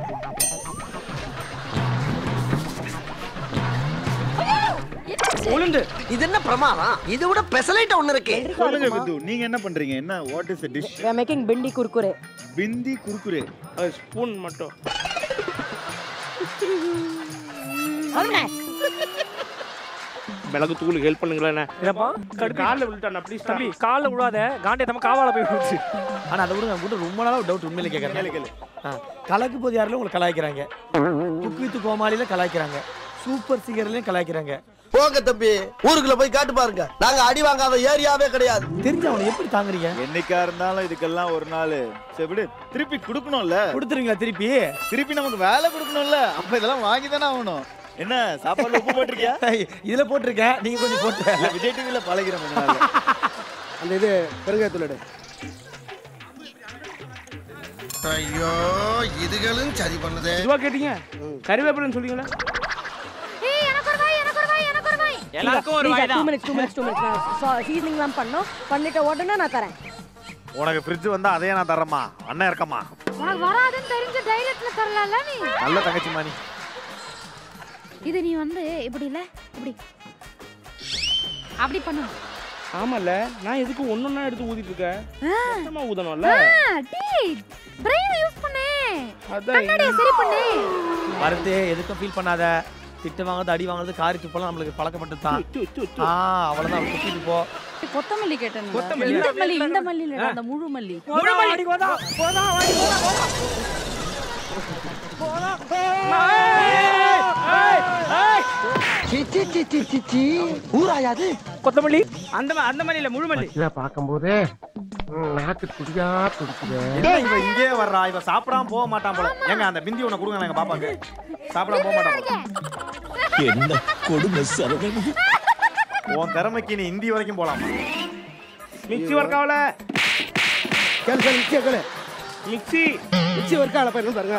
உளுந்து இது என்ன பிரமாதம் இது விட பெசலைட் ஒண்ணு இருக்கு சொல்லுங்க வித்து நீங்க என்ன பண்றீங்க என்ன what is the dish we are making bhindi Kurkure bhindi Kurkure spoon மட்டும் மிளகு தூள் ஹெல்ப் பண்ணுங்களேன் இல்லப்பா காலில் விழுட்டான் ப்ளீஸ் தம்பி காலில் விடாத காண்டிய தம்ம காவால போய் விழுச்சு ஆனா அதை விடுங்க கூட ரொம்ப நாளா டவுட் உண்மையில கேட்கறேன் ஆ, கலக்கு போது யாரிலும் உங்களை கலாய்க்கிறாங்க குக் வித் கோமாளியில கலாய்க்கிறாங்க சூப்பர் சிங்கர்லயும் கலாய்க்கிறாங்க போங்க தம்பி ஊருக்குள்ள போய் காட்டு பாருங்க நாங்க அடி வாங்காத ஏரியாவே கிடையாது தெரிஞ்சு அவனை எப்படி தாங்குறீங்க என்னைக்கா இருந்தாலும் இதுக்கெல்லாம் ஒரு நாள் சரி விடு திருப்பி கொடுக்கணும்ல கொடுத்துருவீங்களா திருப்பி திருப்பி நமக்கு வேலை கொடுக்கணும்ல அப்ப இதெல்லாம் வாங்கி தானே ஆகணும் என்ன சாப்பாடு உப்பு போட்டிருக்கியா இதுல போட்டிருக்கேன் நீங்க கொஞ்சம் போட்டு இல்ல, விஜய் டிவில பழகிறோம் கொஞ்ச நாள். அந்த இது பெருங்காயத்தூள் எடு ஐயோ இதுகளும் சரி பண்ணுதே இதுவா கேட்டீங்க கறிவேப்பிலன்னு சொல்றீங்களா ஏய் எனக்கு ஒரு வாய் எனக்கு ஒரு வாய் எனக்கு ஒரு வாய் எல்லாருக்கும் ஒரு வாய் டூ தான் minutes two minutes two minutes சீசனிங்லாம் பண்ணோம் பண்ணிட்ட உடனே நான் தரேன் உனக்கு ஃப்ரிட்ஜ் வந்தா அதையே நான் தரேம்மா அண்ணன் இருக்கம்மா உனக்கு வராதுன்னு தெரிஞ்ச தைரியத்துல தரலாம்ல நீ நல்ல தங்கச்சி மாணி இது நீ வந்து இப்படி இல்ல இப்படி அப்படி பண்ணு ஆமால நான் எதுக்கு ஒன்னொன்னா எடுத்து ஊதிட்டு இருக்கேன் மொத்தமா ஊதணும்ல டேய் பிரெயின் யூஸ் பண்ணு அதான் கண்ணாடியை சரி பண்ணு வருது எதுக்கும் ஃபீல் பண்ணாத திட்டு வாங்குறது அடி வாங்குறது காரி துப்பெல்லாம் நம்மளுக்கு பழக்கப்பட்டது தான் ஆ அவ்வளவுதான் துப்பிட்டு போ கொத்தமல்லி கேட்டேன் கொத்தமல்லி. இந்த மல்லி இந்த மல்லி இல்லடா அந்த முழு மல்லி முழுமல்லி கோதா கோதா வாடி கோதா கோதா சி சி சி சி சி சி ஊராயாது கொத்தமல்லி அந்த மா- அந்த மாதிரி இல்ல முழுமல்லி பார்க்கும்போதே நாக்கு துடியா துடிக்குது என்ன இவன் இங்கே வர்றா இவன் சாப்பிடாம போக மாட்டான் போல ஏங்க அந்த பிந்தி ஒண்ணு கொடுங்க எங்க பாப்பாக்கு சாப்பிடாம போக மாட்டான் போல. என்ன கொடுமை சரவணன் உன் திறமைக்கு நீ இந்தி வரைக்கும் போலாம் மிக்ஸி ஒர்க் ஆகல கேளு கேளு மிக்சியை கேளு மிக்ஸி மிக்சி ஒர்க் ஆகல போய் பாருங்க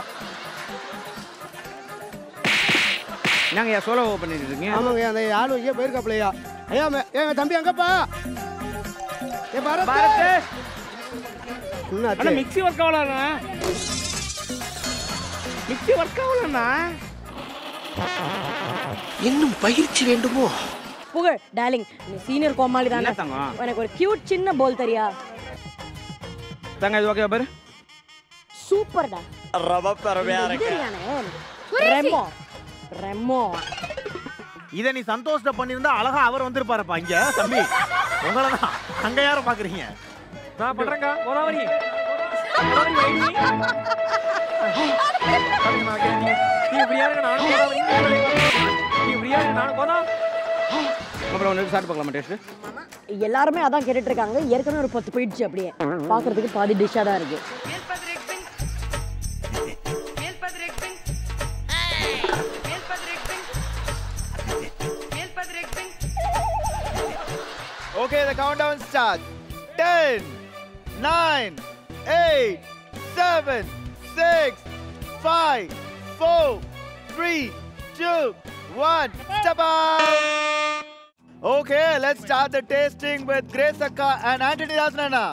நாங்க ஏன் சோலோ பண்ணிட்டு இருக்கீங்க ஆமாங்க அந்த ஆளு ஐயா போயிருக்காப்லையா ஐயா மே- ஏங்க தம்பி அங்கப்பா ஏ பாரத் பாரத் என்ன அண்ணா மிக்ஸி ஒர்க் ஆகலண்ணா மிக்ஸி ஒர்க் ஆகலண்ணா இன்னும் பயிற்சி வேண்டுமோ புகழ் டார்லிங் நீ சீனியர் கோமாளி தானே என்ன தங்கம்? எனக்கு ஒரு கியூட் சின்ன போல் தெரியா தங்க இது ஓகே பாரு சூப்பர்டா ரவ பரவையா இருக்கு தெரியானே ரெமோ ரெமோ இதை நீ சந்தோஷத்தை பண்ணியிருந்தா அழகா அவர் வந்திருப்பாருப்பா இங்க தம்பி உங்களை தான் அங்க யார பாக்குறீங்க நான் பண்றேங்க கோதாவரி கோதாவரி வைடி நீ இப்படியா இருக்க நானும் கோதாவரி நீ இப்படியா இருக்க நானும் கோதா அப்புறம் ஒன்று சாப்பிட்டு பார்க்கலாமா டேஸ்ட் எல்லாருமே அதான் கேட்டுட்டு இருக்காங்க ஏற்கனவே ஒரு பத்து போயிடுச்சு அப்படியே பார்க்கறதுக்கு பாதி டிஷ்ஷாக தான் இருக்கு Okay, the countdown starts. 10, 9, 8, 7, 6, 5, four, three, two, one. Step out. Okay, let's start the tasting with Grace Akka and Anthony Dasnana.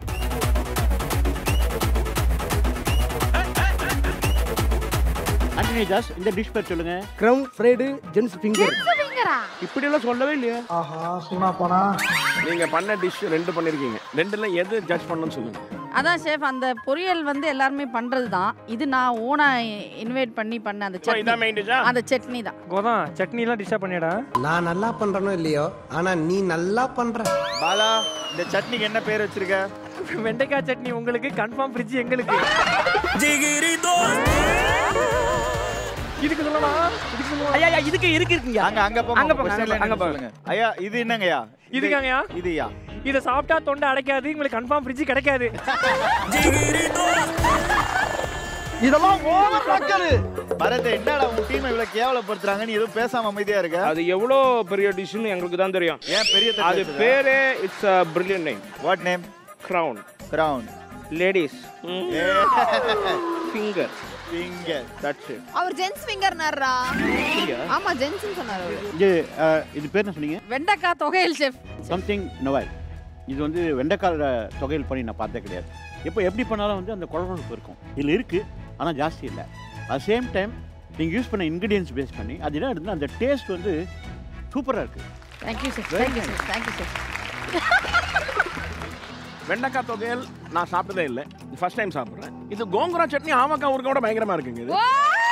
Antony Das இந்த டிஷ் பேர் சொல்லுங்க க்ரௌன் ஃப்ரைடு ஜென்ஸ் ஃபிங்கர் இப்படி எல்லாம் சொல்லவே இல்லையா ஆஹா சும்மா போனா நீங்க பண்ண டிஷ் ரெண்டு பண்ணிருக்கீங்க ரெண்டுல எது ஜட்ஜ் பண்ணணும்னு சொல்லுங்க அதான் ஷெஃப் அந்த பொரியல் வந்து எல்லாருமே பண்றது தான் இது நான் ஓனா இன்வைட் பண்ணி பண்ண அந்த So, இதான் main சட்னி dish ஆ? அந்த சட்னி தான் கோதான் சட்னிலாம் டிஸ்டர்ப் பண்ணிடா நான் நல்லா பண்றனோ இல்லையோ ஆனா நீ நல்லா பண்ற பாலா இந்த சட்னிக்கு என்ன பேர் வச்சிருக்க வெண்டைக்காய் சட்னி உங்களுக்கு கன்ஃபார்ம் ஃப்ரிட்ஜ் எங்களுக்கு இதுக்கு சொல்லலாம் இதுக்கு சொல்லலாம் ஐயா ஐயா, இதுக்கு இருக்கு இருக்குங்க அங்க அங்க போங்க அங்க உங்க போங்க questionல அங்க என்னன்னு போங்க சொல்லுங்க ஐயா இது என்னங்கய்யா இதுக்காங்கயா இதுயா இதை சாப்பிட்டா தொண்டை அடைக்காது உங்களுக்கு கன்ஃபார்ம் ஃப்ரிட்ஜ் கிடைக்காது இதெல்லாம் ஓவர் மக்களு பரத் என்னடா உங்க டீம் இவ்வளவு கேவலப்படுத்துறாங்க நீ எதுவும் பேசாம அமைதியா இருக்க அது எவ்வளோ பெரிய டிஷ்னு எங்களுக்கு தான் தெரியும் ஏன் பெரிய அது பேரே it's a brilliant name what name crown crown ladies finger finger that's it அவர் ஜென்ஸ் ஃபிங்கர்னாரா ஆமா ஜென்ஸ் சொன்னாரு அவரு. இது அஹ், இது பேர் என்ன சொன்னீங்க வெண்டைக்காய் தொகையல் ஷெஃப் சம்திங் நொவல் இது வந்து வெண்டைக்கால தொகையில் பண்ணி நான் பார்த்தே கிடையாது இப்போ எப்படி பண்ணாலும் வந்து அந்த குழம்பு இருக்கும் இதில் இருக்குது ஆனால் ஜாஸ்தி இல்லை அட் சேம் டைம் நீங்கள் யூஸ் பண்ண இன்க்ரீடியன்ஸ் பேஸ் பண்ணி அது என்ன இருந்தால் அந்த டேஸ்ட் வந்து சூப்பராக இருக்குது thank you chef Very thank you chef thank you chef வெண்டைக்காய் தொகையல் நான் சாப்பிட்டதே இல்லை ஃபர்ஸ்ட் டைம் சாப்பிட்றேன் இது கோங்குரா சட்னி ஆமக்காய் ஊருக்க கூட பயங்கரமா இருக்குங்க இது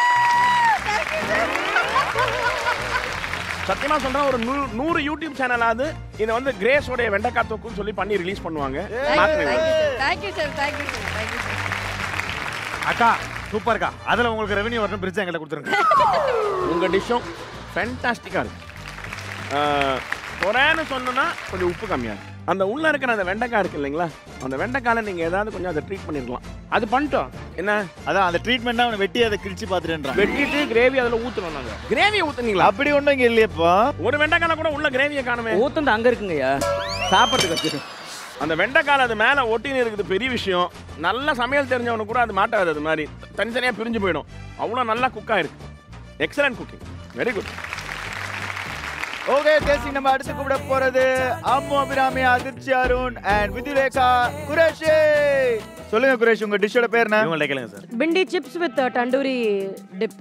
சத்தியமா சொல்றேன் ஒரு நூறு நூறு யூடியூப் சேனலாவது இதை வந்து கிரேஸோடைய வெண்டைக்காய் தொக்குன்னு சொல்லி பண்ணி ரிலீஸ் பண்ணுவாங்க மாத்துங்க. Thank you chef thank you chef thank you chef அக்கா சூப்பர்க்கா அதுல உங்களுக்கு ரெவென்யூ வரணும் பிரிட்ஜ் எங்கிட்ட கொடுத்துருங்க உங்க டிஷ்ஷும் ஃபேண்டாஸ்டிக்காக இருக்கு ஆஹ், குறைன்னு சொன்னோன்னா கொஞ்சம் உப்பு கம்மியாக இருக்கு அந்த உள்ள இருக்கிற அந்த வெண்டைக்காய் இருக்கு இல்லைங்களா அந்த வெண்டைக்கால நீங்க ஏதாவது கொஞ்சம் அதை ட்ரீட் பண்ணிருக்கலாம் அது பண்ணிட்டோம் என்ன அதான் அந்த ட்ரீட்மெண்ட் அவனை வெட்டி அதை கிழிச்சு பார்த்துட்டேன் வெட்டிட்டு கிரேவி அதுல ஊத்தணும் நாங்க கிரேவி ஊத்துனீங்களா அப்படி ஒண்ணும் இங்க இல்லையப்பா ஒரு வெண்டைக்கால கூட உள்ள கிரேவியை காணுமே ஊத்துந்து அங்க இருக்குங்கய்யா சாப்பிட்றதுக்கு வச்சிருக்கோம் அந்த வெண்டைக்கால அது மேல ஒட்டின்னு இருக்குது பெரிய விஷயம் நல்ல சமையல் தெரிஞ்சவனுக்கு கூட அது மாட்டாது அது மாதிரி தனித்தனியா பிரிஞ்சு போயிடும் அவ்வளவு நல்லா குக் ஆயிருக்கு excellent cooking very good okay tasting நம்ம அடுத்து கூப்பிட போறது அம்மு அபிராமி அதிர்ச்சி அருண் அண்ட் வித்யுரேகா குரேஷி சொல்லுங்க குரேஷ் உங்க டிஷ்ஷோட பேர் என்ன இவங்கள்ட்ட கேளுங்க sir bhindi chips with tandoori dip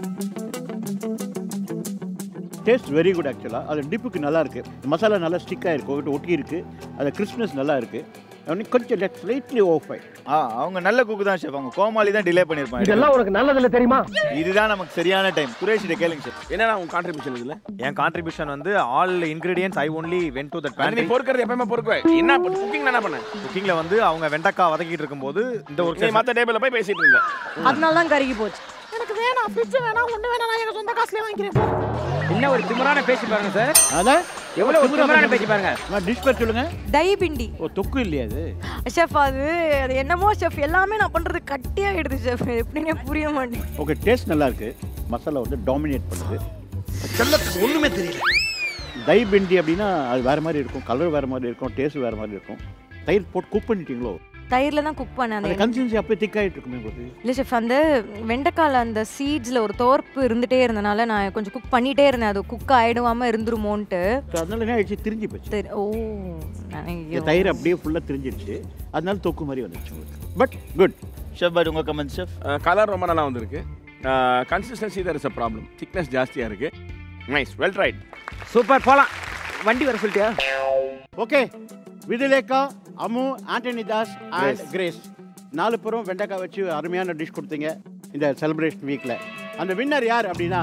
taste very good ஆக்சுவலாக அது டிப்புக்கு நல்லா இருக்கு மசாலா நல்லா ஸ்டிக்காக இருக்கு ஒட்டு ஒட்டி இருக்கு அது கிறிஸ்மஸ் நல்லா இருக்கு அவனுக்கு கொஞ்சம் ஸ்லைட்லி ஓஃப் ஆ அவங்க நல்ல குக்கு தான் ஷெஃப் அவங்க கோமாளி தான் டிலே பண்ணிருப்பாங்க இதெல்லாம் உனக்கு நல்லதில்ல தெரியுமா இதுதான் நமக்கு சரியான டைம் குரேஷ் இதை கேளுங்க ஷெஃப் என்னடா உங்க கான்ட்ரிபியூஷன் இதுல என் கான்ட்ரிபியூஷன் வந்து all ingredients I only went to that அது நீ பேண்ட்ரி பொறுக்கிறது எப்பயுமே பொறுக்குவே என்ன குக்கிங் என்ன பண்ண குக்கிங்ல வந்து அவங்க வெண்டைக்காய் வதக்கிட்டு இருக்கும்போது இந்த நீ ஒரு மத்த டேபிள்ல போய் பேசிட்டு இருந்த அதனால தான் கருகி போச்சு எனக்கு வேணாம் ஃப்ரிட்ஜ் வேணாம் ஒண்ணு வேணாம் நான் எங்க சொந்த காசுலயே வாங்கிக்கிறேன் என்ன ஒரு திமிரான பேசி பாருங்க சார் அதான் எவ்வளவு திமிரான பேசி பாருங்க டிஷ் பேர் சொல்லுங்க தை பிண்டி ஓ தொக்கு இல்லையா அது ஷெஃப் அது அது என்னமோ ஷெஃப் எல்லாமே நான் பண்றது கட்டியாயிடுது ஷெஃப் எப்படின்னே புரிய மாட்டேங்குது ஓகே டேஸ்ட் நல்லா இருக்கு மசாலா வந்து டாமினேட் பண்ணுது செல்லத்துக்கு ஒண்ணுமே தெரியல தை பிண்டி அப்படின்னா அது வேற மாதிரி இருக்கும் கலர் வேற மாதிரி இருக்கும் டேஸ்ட் வேற மாதிரி இருக்கும் தயிர் போட்டு குக் பண்ணிட்டீங்களோ தயிர்ல தான் குக் பண்ணேன் அந்த அந்த கன்சிஸ்டன்சி அப்படியே திக்காயிட்டு இருக்குமே உங்களுக்கு இல்லை ஷெஃப் அந்த வெண்டைக்கால அந்த சீட்ஸில் ஒரு தோர்ப்பு இருந்துட்டே இருந்தனால நான் கொஞ்சம் குக் பண்ணிட்டே இருந்தேன் அது குக் ஆயிடுவாம இருந்துருமோன்ட்டு So, அதனால என்ன ஆயிடுச்சு திரிஞ்சு போச்சு சரி ஓ நான் இந்த ஐயோ. தயிர் அப்படியே ஃபுல்லாக திரிஞ்சிடுச்சு அதனால தொக்கு மாதிரி வந்துச்சு உங்களுக்கு பட் குட் ஷெஃப் பட் உங்க கமெண்ட் ஷெஃப் கலர் ரொம்ப நல்லா வந்திருக்கு consistency there is a problem thickness ஜாஸ்தியா இருக்கு நைஸ் வெல் ரைட் சூப்பர் போலாம் வண்டி வர சொல்லிட்டியா okay Vidhulekha Ammu Antony Das and Grace. Grace நாலு பேரும் வெண்டைக்காய் வச்சு அருமையான டிஷ் கொடுத்தீங்க இந்த செலிப்ரேஷன் வீக்கில் அந்த வின்னர் யார் அப்படின்னா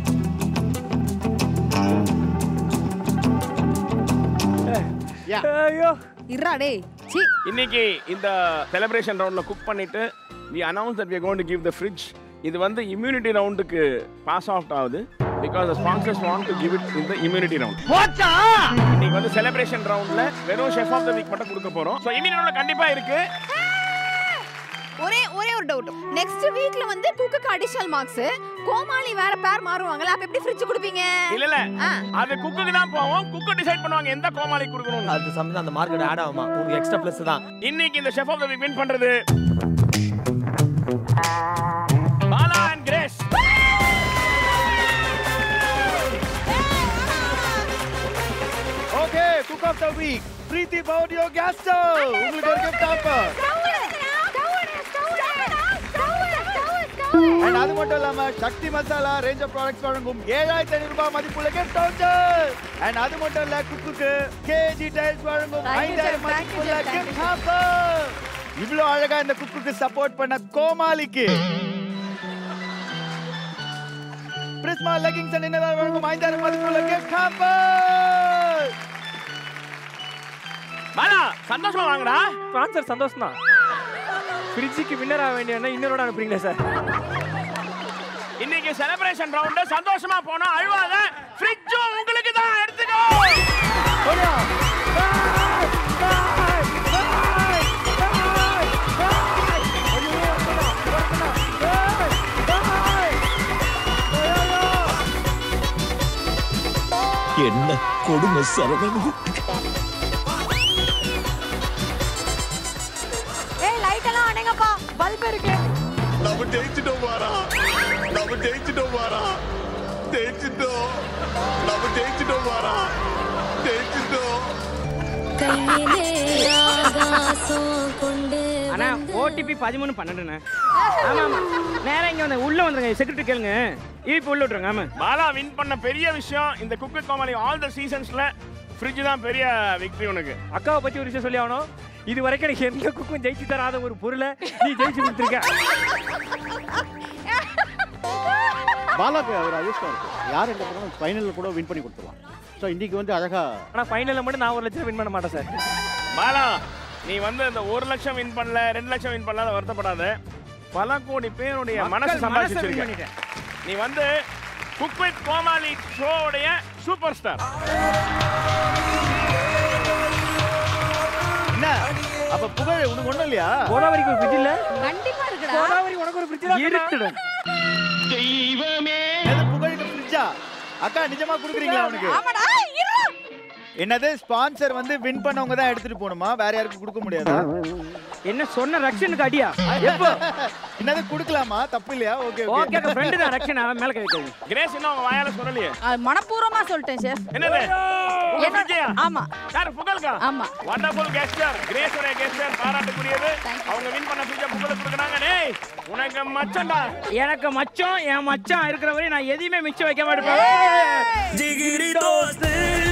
Yeah. ஐயோ இருடா டேய் சீ இன்னைக்கு இந்த செலிப்ரேஷன் ரவுண்ட்ல குக் பண்ணிட்டு we announce that we going to give the fridge இது வந்து இம்யூனிட்டி ரவுண்டுக்கு பாஸ் அவுட் ஆகுது because sponsors want to give it in the immunity round போச்சா இன்னைக்கு வந்து செலிப்ரேஷன் ரவுண்ட்ல வெறும் ஷெஃப் ஆஃப் த வீக் மட்டும் கொடுக்க போறோம் ஸோ இம்யூனிட்டி ரவுண்ட்ல கண்டிப்பா இருக்கு ஒரே ஒரே ஒரு டவுட் நெக்ஸ்ட் வீக்ல வந்து குக்குக்கு அடிஷனல் மார்க்ஸ் கோமாளி வேற பேர் மாறுவாங்கல அப்ப எப்படி ஃப்ரிட்ஜ் கொடுப்பீங்க இல்ல இல்ல ஆ. அது குக்குக்கு தான் போவோம் குக்கு டிசைட் பண்ணுவாங்க எந்த கோமாளி கொடுக்கணும் அது சமயம் அந்த மார்க்கெட் ஆட் ஆகுமா உங்களுக்கு எக்ஸ்ட்ரா ப்ளஸ் தான் இன்னைக்கு இந்த chef of the week win பண்றது Bala and Grace week Preethi பவுடியோ கேஸ் ஸ்டவ் உங்களுக்கு ஒரு gift offer அண்ட் அது மட்டும் இல்லாம Sakthi masala range of products வழங்கும் ஏழாயிரத்தி ஐநூறு ரூபாய் மதிப்புள்ள கிஃப்ட் வவுச்சர் அண்ட் அது மட்டும் இல்ல குக்குக்கு கேஜி டைல்ஸ் வழங்கும் Thank you, ஐந்தாயிரம் sir. Thank you, மதிப்புள்ள sir. Thank கிஃப்ட் ஆஃபர் இவ்வளோ அழகா இந்த குக்குக்கு சப்போர்ட் பண்ண கோமாளிக்கு பிரிஸ்மா லெகிங்ஸ் அண்ட் இன்னர் வழங்கும் ஐந்தாயிரம் மதிப்புள்ள கிஃப்ட் ஆஃபர் பாலா சந்தோஷமா வாங்கடா ஸ்பான்சர் சந்தோஷம் தான் ஃப்ரிட்ஜுக்கு வின்னர் ஆக வேண்டிய இன்னொரு அனுப்புறீங்களா சார் இன்னைக்கு செலிப்ரேஷன் ரவுண்ட் சந்தோஷமா போனா அழுவாத ஃப்ரிட்ஜும் உங்களுக்கு தான் எடுத்துக்கோ என்ன கொடுமை சரவணன் ஏய் லைட் எல்லாம் அணைங்கப்பா பல்ப் இருக்கு நம்ம ஜெயிச்சிட்டோம் வாரா நம்ம ஜெயிச்சிட்டோம் வாரா ஜெயிச்சிட்டோம் நம்ம ஜெயிச்சிட்டோம் வாரா ஜெயிச்சிட்டோம் அண்ணா ஓடிபி பதிமூணு பன்னெண்டுண்ணே ஆமா ஆமா நேரா இங்க வந்து உள்ள வந்துருங்க செக்யூரிட்டி கேளுங்க இப்போ உள்ள விட்டுருங்க ஆமா பாலா வின் பண்ண பெரிய விஷயம் இந்த குக்கு கோமாளி ஆல் த சீசன்ஸ்ல ஃப்ரிட்ஜ் தான் பெரிய விக்டரி உனக்கு அக்காவை பத்தி ஒரு விஷயம் சொல்லி ஆகணும் இது வரைக்கும் எனக்கு எந்த குக்கும் ஜெயிச்சு தராத ஒரு பொருளை நீ ஜெயிச்சு கொடுத்துருக்க பாலாக்கு ஒரு அதிர்ஷ்டம் இருக்கு யார் எங்க போனாலும் ஃபைனலில் கூட வின் பண்ணி கொடுத்துருவான் ஸோ இன்னைக்கு வந்து அழகா ஆனா ஃபைனல்ல மட்டும் நான் ஒரு லட்சம் வின் பண்ண மாட்டேன் சார் பாலா நீ வந்து இந்த ஒரு லட்சம் வின் பண்ணல ரெண்டு லட்சம் வின் பண்ணல வருத்தப்படாத பல கோடி பேருடைய மக்கள் மனசு மனசை win சம்பாதிச்சிருக்க பண்ணிட்டேன். நீ வந்து குக் வித் கோமாளி ஷோவுடைய சூப்பர் ஸ்டார் என்ன அப்ப புகழ் உனக்கு ஒண்ணும் இல்லையா கோதாவரிக்கு ஒரு ஃப்ரிட்ஜ் இல்ல கண்டிப்பா இருக்குடா கோதாவரி உனக்கு ஒரு ஃப்ரிட்ஜ் இருக்குடா. தெய்வமே எது புகழுக்கு ஃப்ரிட்ஜா அக்கா நிஜமா குடுக்குறீங்களா அவனுக்கு ஆமாடா இரு என்னது ஸ்பான்சர் வந்து வின் பண்ணவங்க தான் எடுத்துட்டு போகணுமா வேற யாருக்கும் கொடுக்க முடியாதா என்ன சொன்ன ரக்ஷனுக்கு அடியா எப்போ என்னது கொடுக்கலாமா தப்பு இல்லையா ஓகே ஓகே ஃப்ரெண்டு தான் ரக்ஷன் அவன் மேல கை வைக்காது கிரேஸ் இன்னும் அவங்க வாயால சொல்லலையே அது மனப்பூர்வமா சொல்லிட்டேன் ஷெஃப் என்னது உங்க என்ன- ஃப்ரிட்ஜையா? ஆமா யார் புகழ்கா ஆமா வண்டர்ஃபுல் கெஸ்டர் கிரேஸோட கெஸ்டர் பாராட்டுக்குரியது அவங்க வின் பண்ண ஃப்ரிட்ஜை புகழ கொடுக்குறாங்க டேய் உனக்கு மச்சண்டா எனக்கு மச்சம் என் மச்சான் இருக்கிற வரையும் நான் எதையுமே மிச்சம் வைக்க மாட்டேன் ஜிகிரி தோஸ்து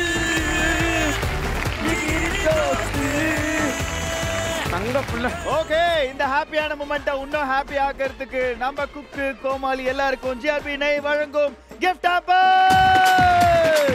தங்க புள்ள ஓகே இந்த ஹாப்பியான மூமெண்ட்டை இன்னும் ஹாப்பி ஆக்கிறதுக்கு நம்ம குக்கு கோமாளி எல்லாருக்கும் ஜிஆர்பி நெய் வழங்கும் கிஃப்ட் ஆப்பர்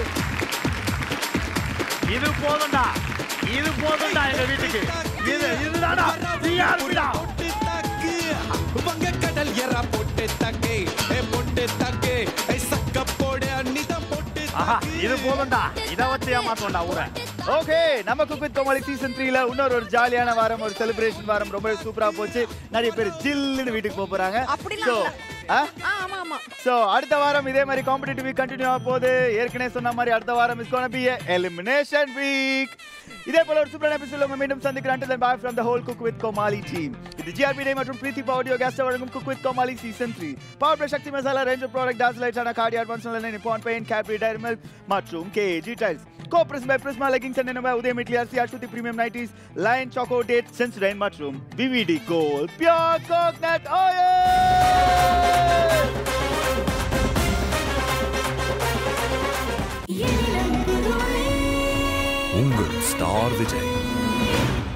இது போதும்டா இது போதும்டா எங்க வீட்டுக்கு இது இதுதான்டா டிஆர்பிடா வங்கக்கடல் எறா போட்டு தக்கே ஏ போட்டு தக்கே ஏ சக்க போடு அன்னிதம் போட்டு ஆஹா இது போதும்டா இத வச்சு ஏமாத்தோம்டா ஊரை ஓகே நம்ம குக் வித் கோமாளி சீசன் த்ரீல இன்னொரு ஒரு ஜாலியான வாரம் ஒரு செலிப்ரேஷன் வாரம் ரொம்ப சூப்பரா போச்சு நிறைய பேர் ஜில்லுன்னு வீட்டுக்கு போக போறாங்க அப்படிலாம் So, இல்ல. ஆ? ஆ, ஆமா ஆமா சோ அடுத்த வாரம் இதே மாதிரி காம்படிட்டிவ் வீக் கண்டினியூ ஆக போகுது ஏற்கனவே சொன்ன மாதிரி அடுத்த வாரம் is gonna be elimination week இதே போல ஒரு சூப்பரான எபிசோட் உங்க மீண்டும் சந்திக்கிறேன் until then bye from the whole cook with Komali team இது ஜிஆர்பி டே மற்றும் பிரீத்தி ஆடியோ கேஸ்ட் வழங்கும் cook with Comali season three power plus Sakthi masala range product டாஸ் லைட்ஸ் ஆன கார்டி அட்வான்ஸ் நிப்பான் பெயின் கேப்ரி டைரி மில்க் மற்றும் கேஜி டைல்ஸ் கோ பிரஸ் பை பிரிஸ்மா லெகிங்ஸ் அண்ட் நம்ம உதயம் இட்லி அரிசி அஸ்வதி பிரீமியம் நைட்டிஸ் லைன் சாக்கோ டேட் சென்சுடைன் மற்றும் VVD gold pure coconut oil உங்கள் ஸ்டார் விஜய்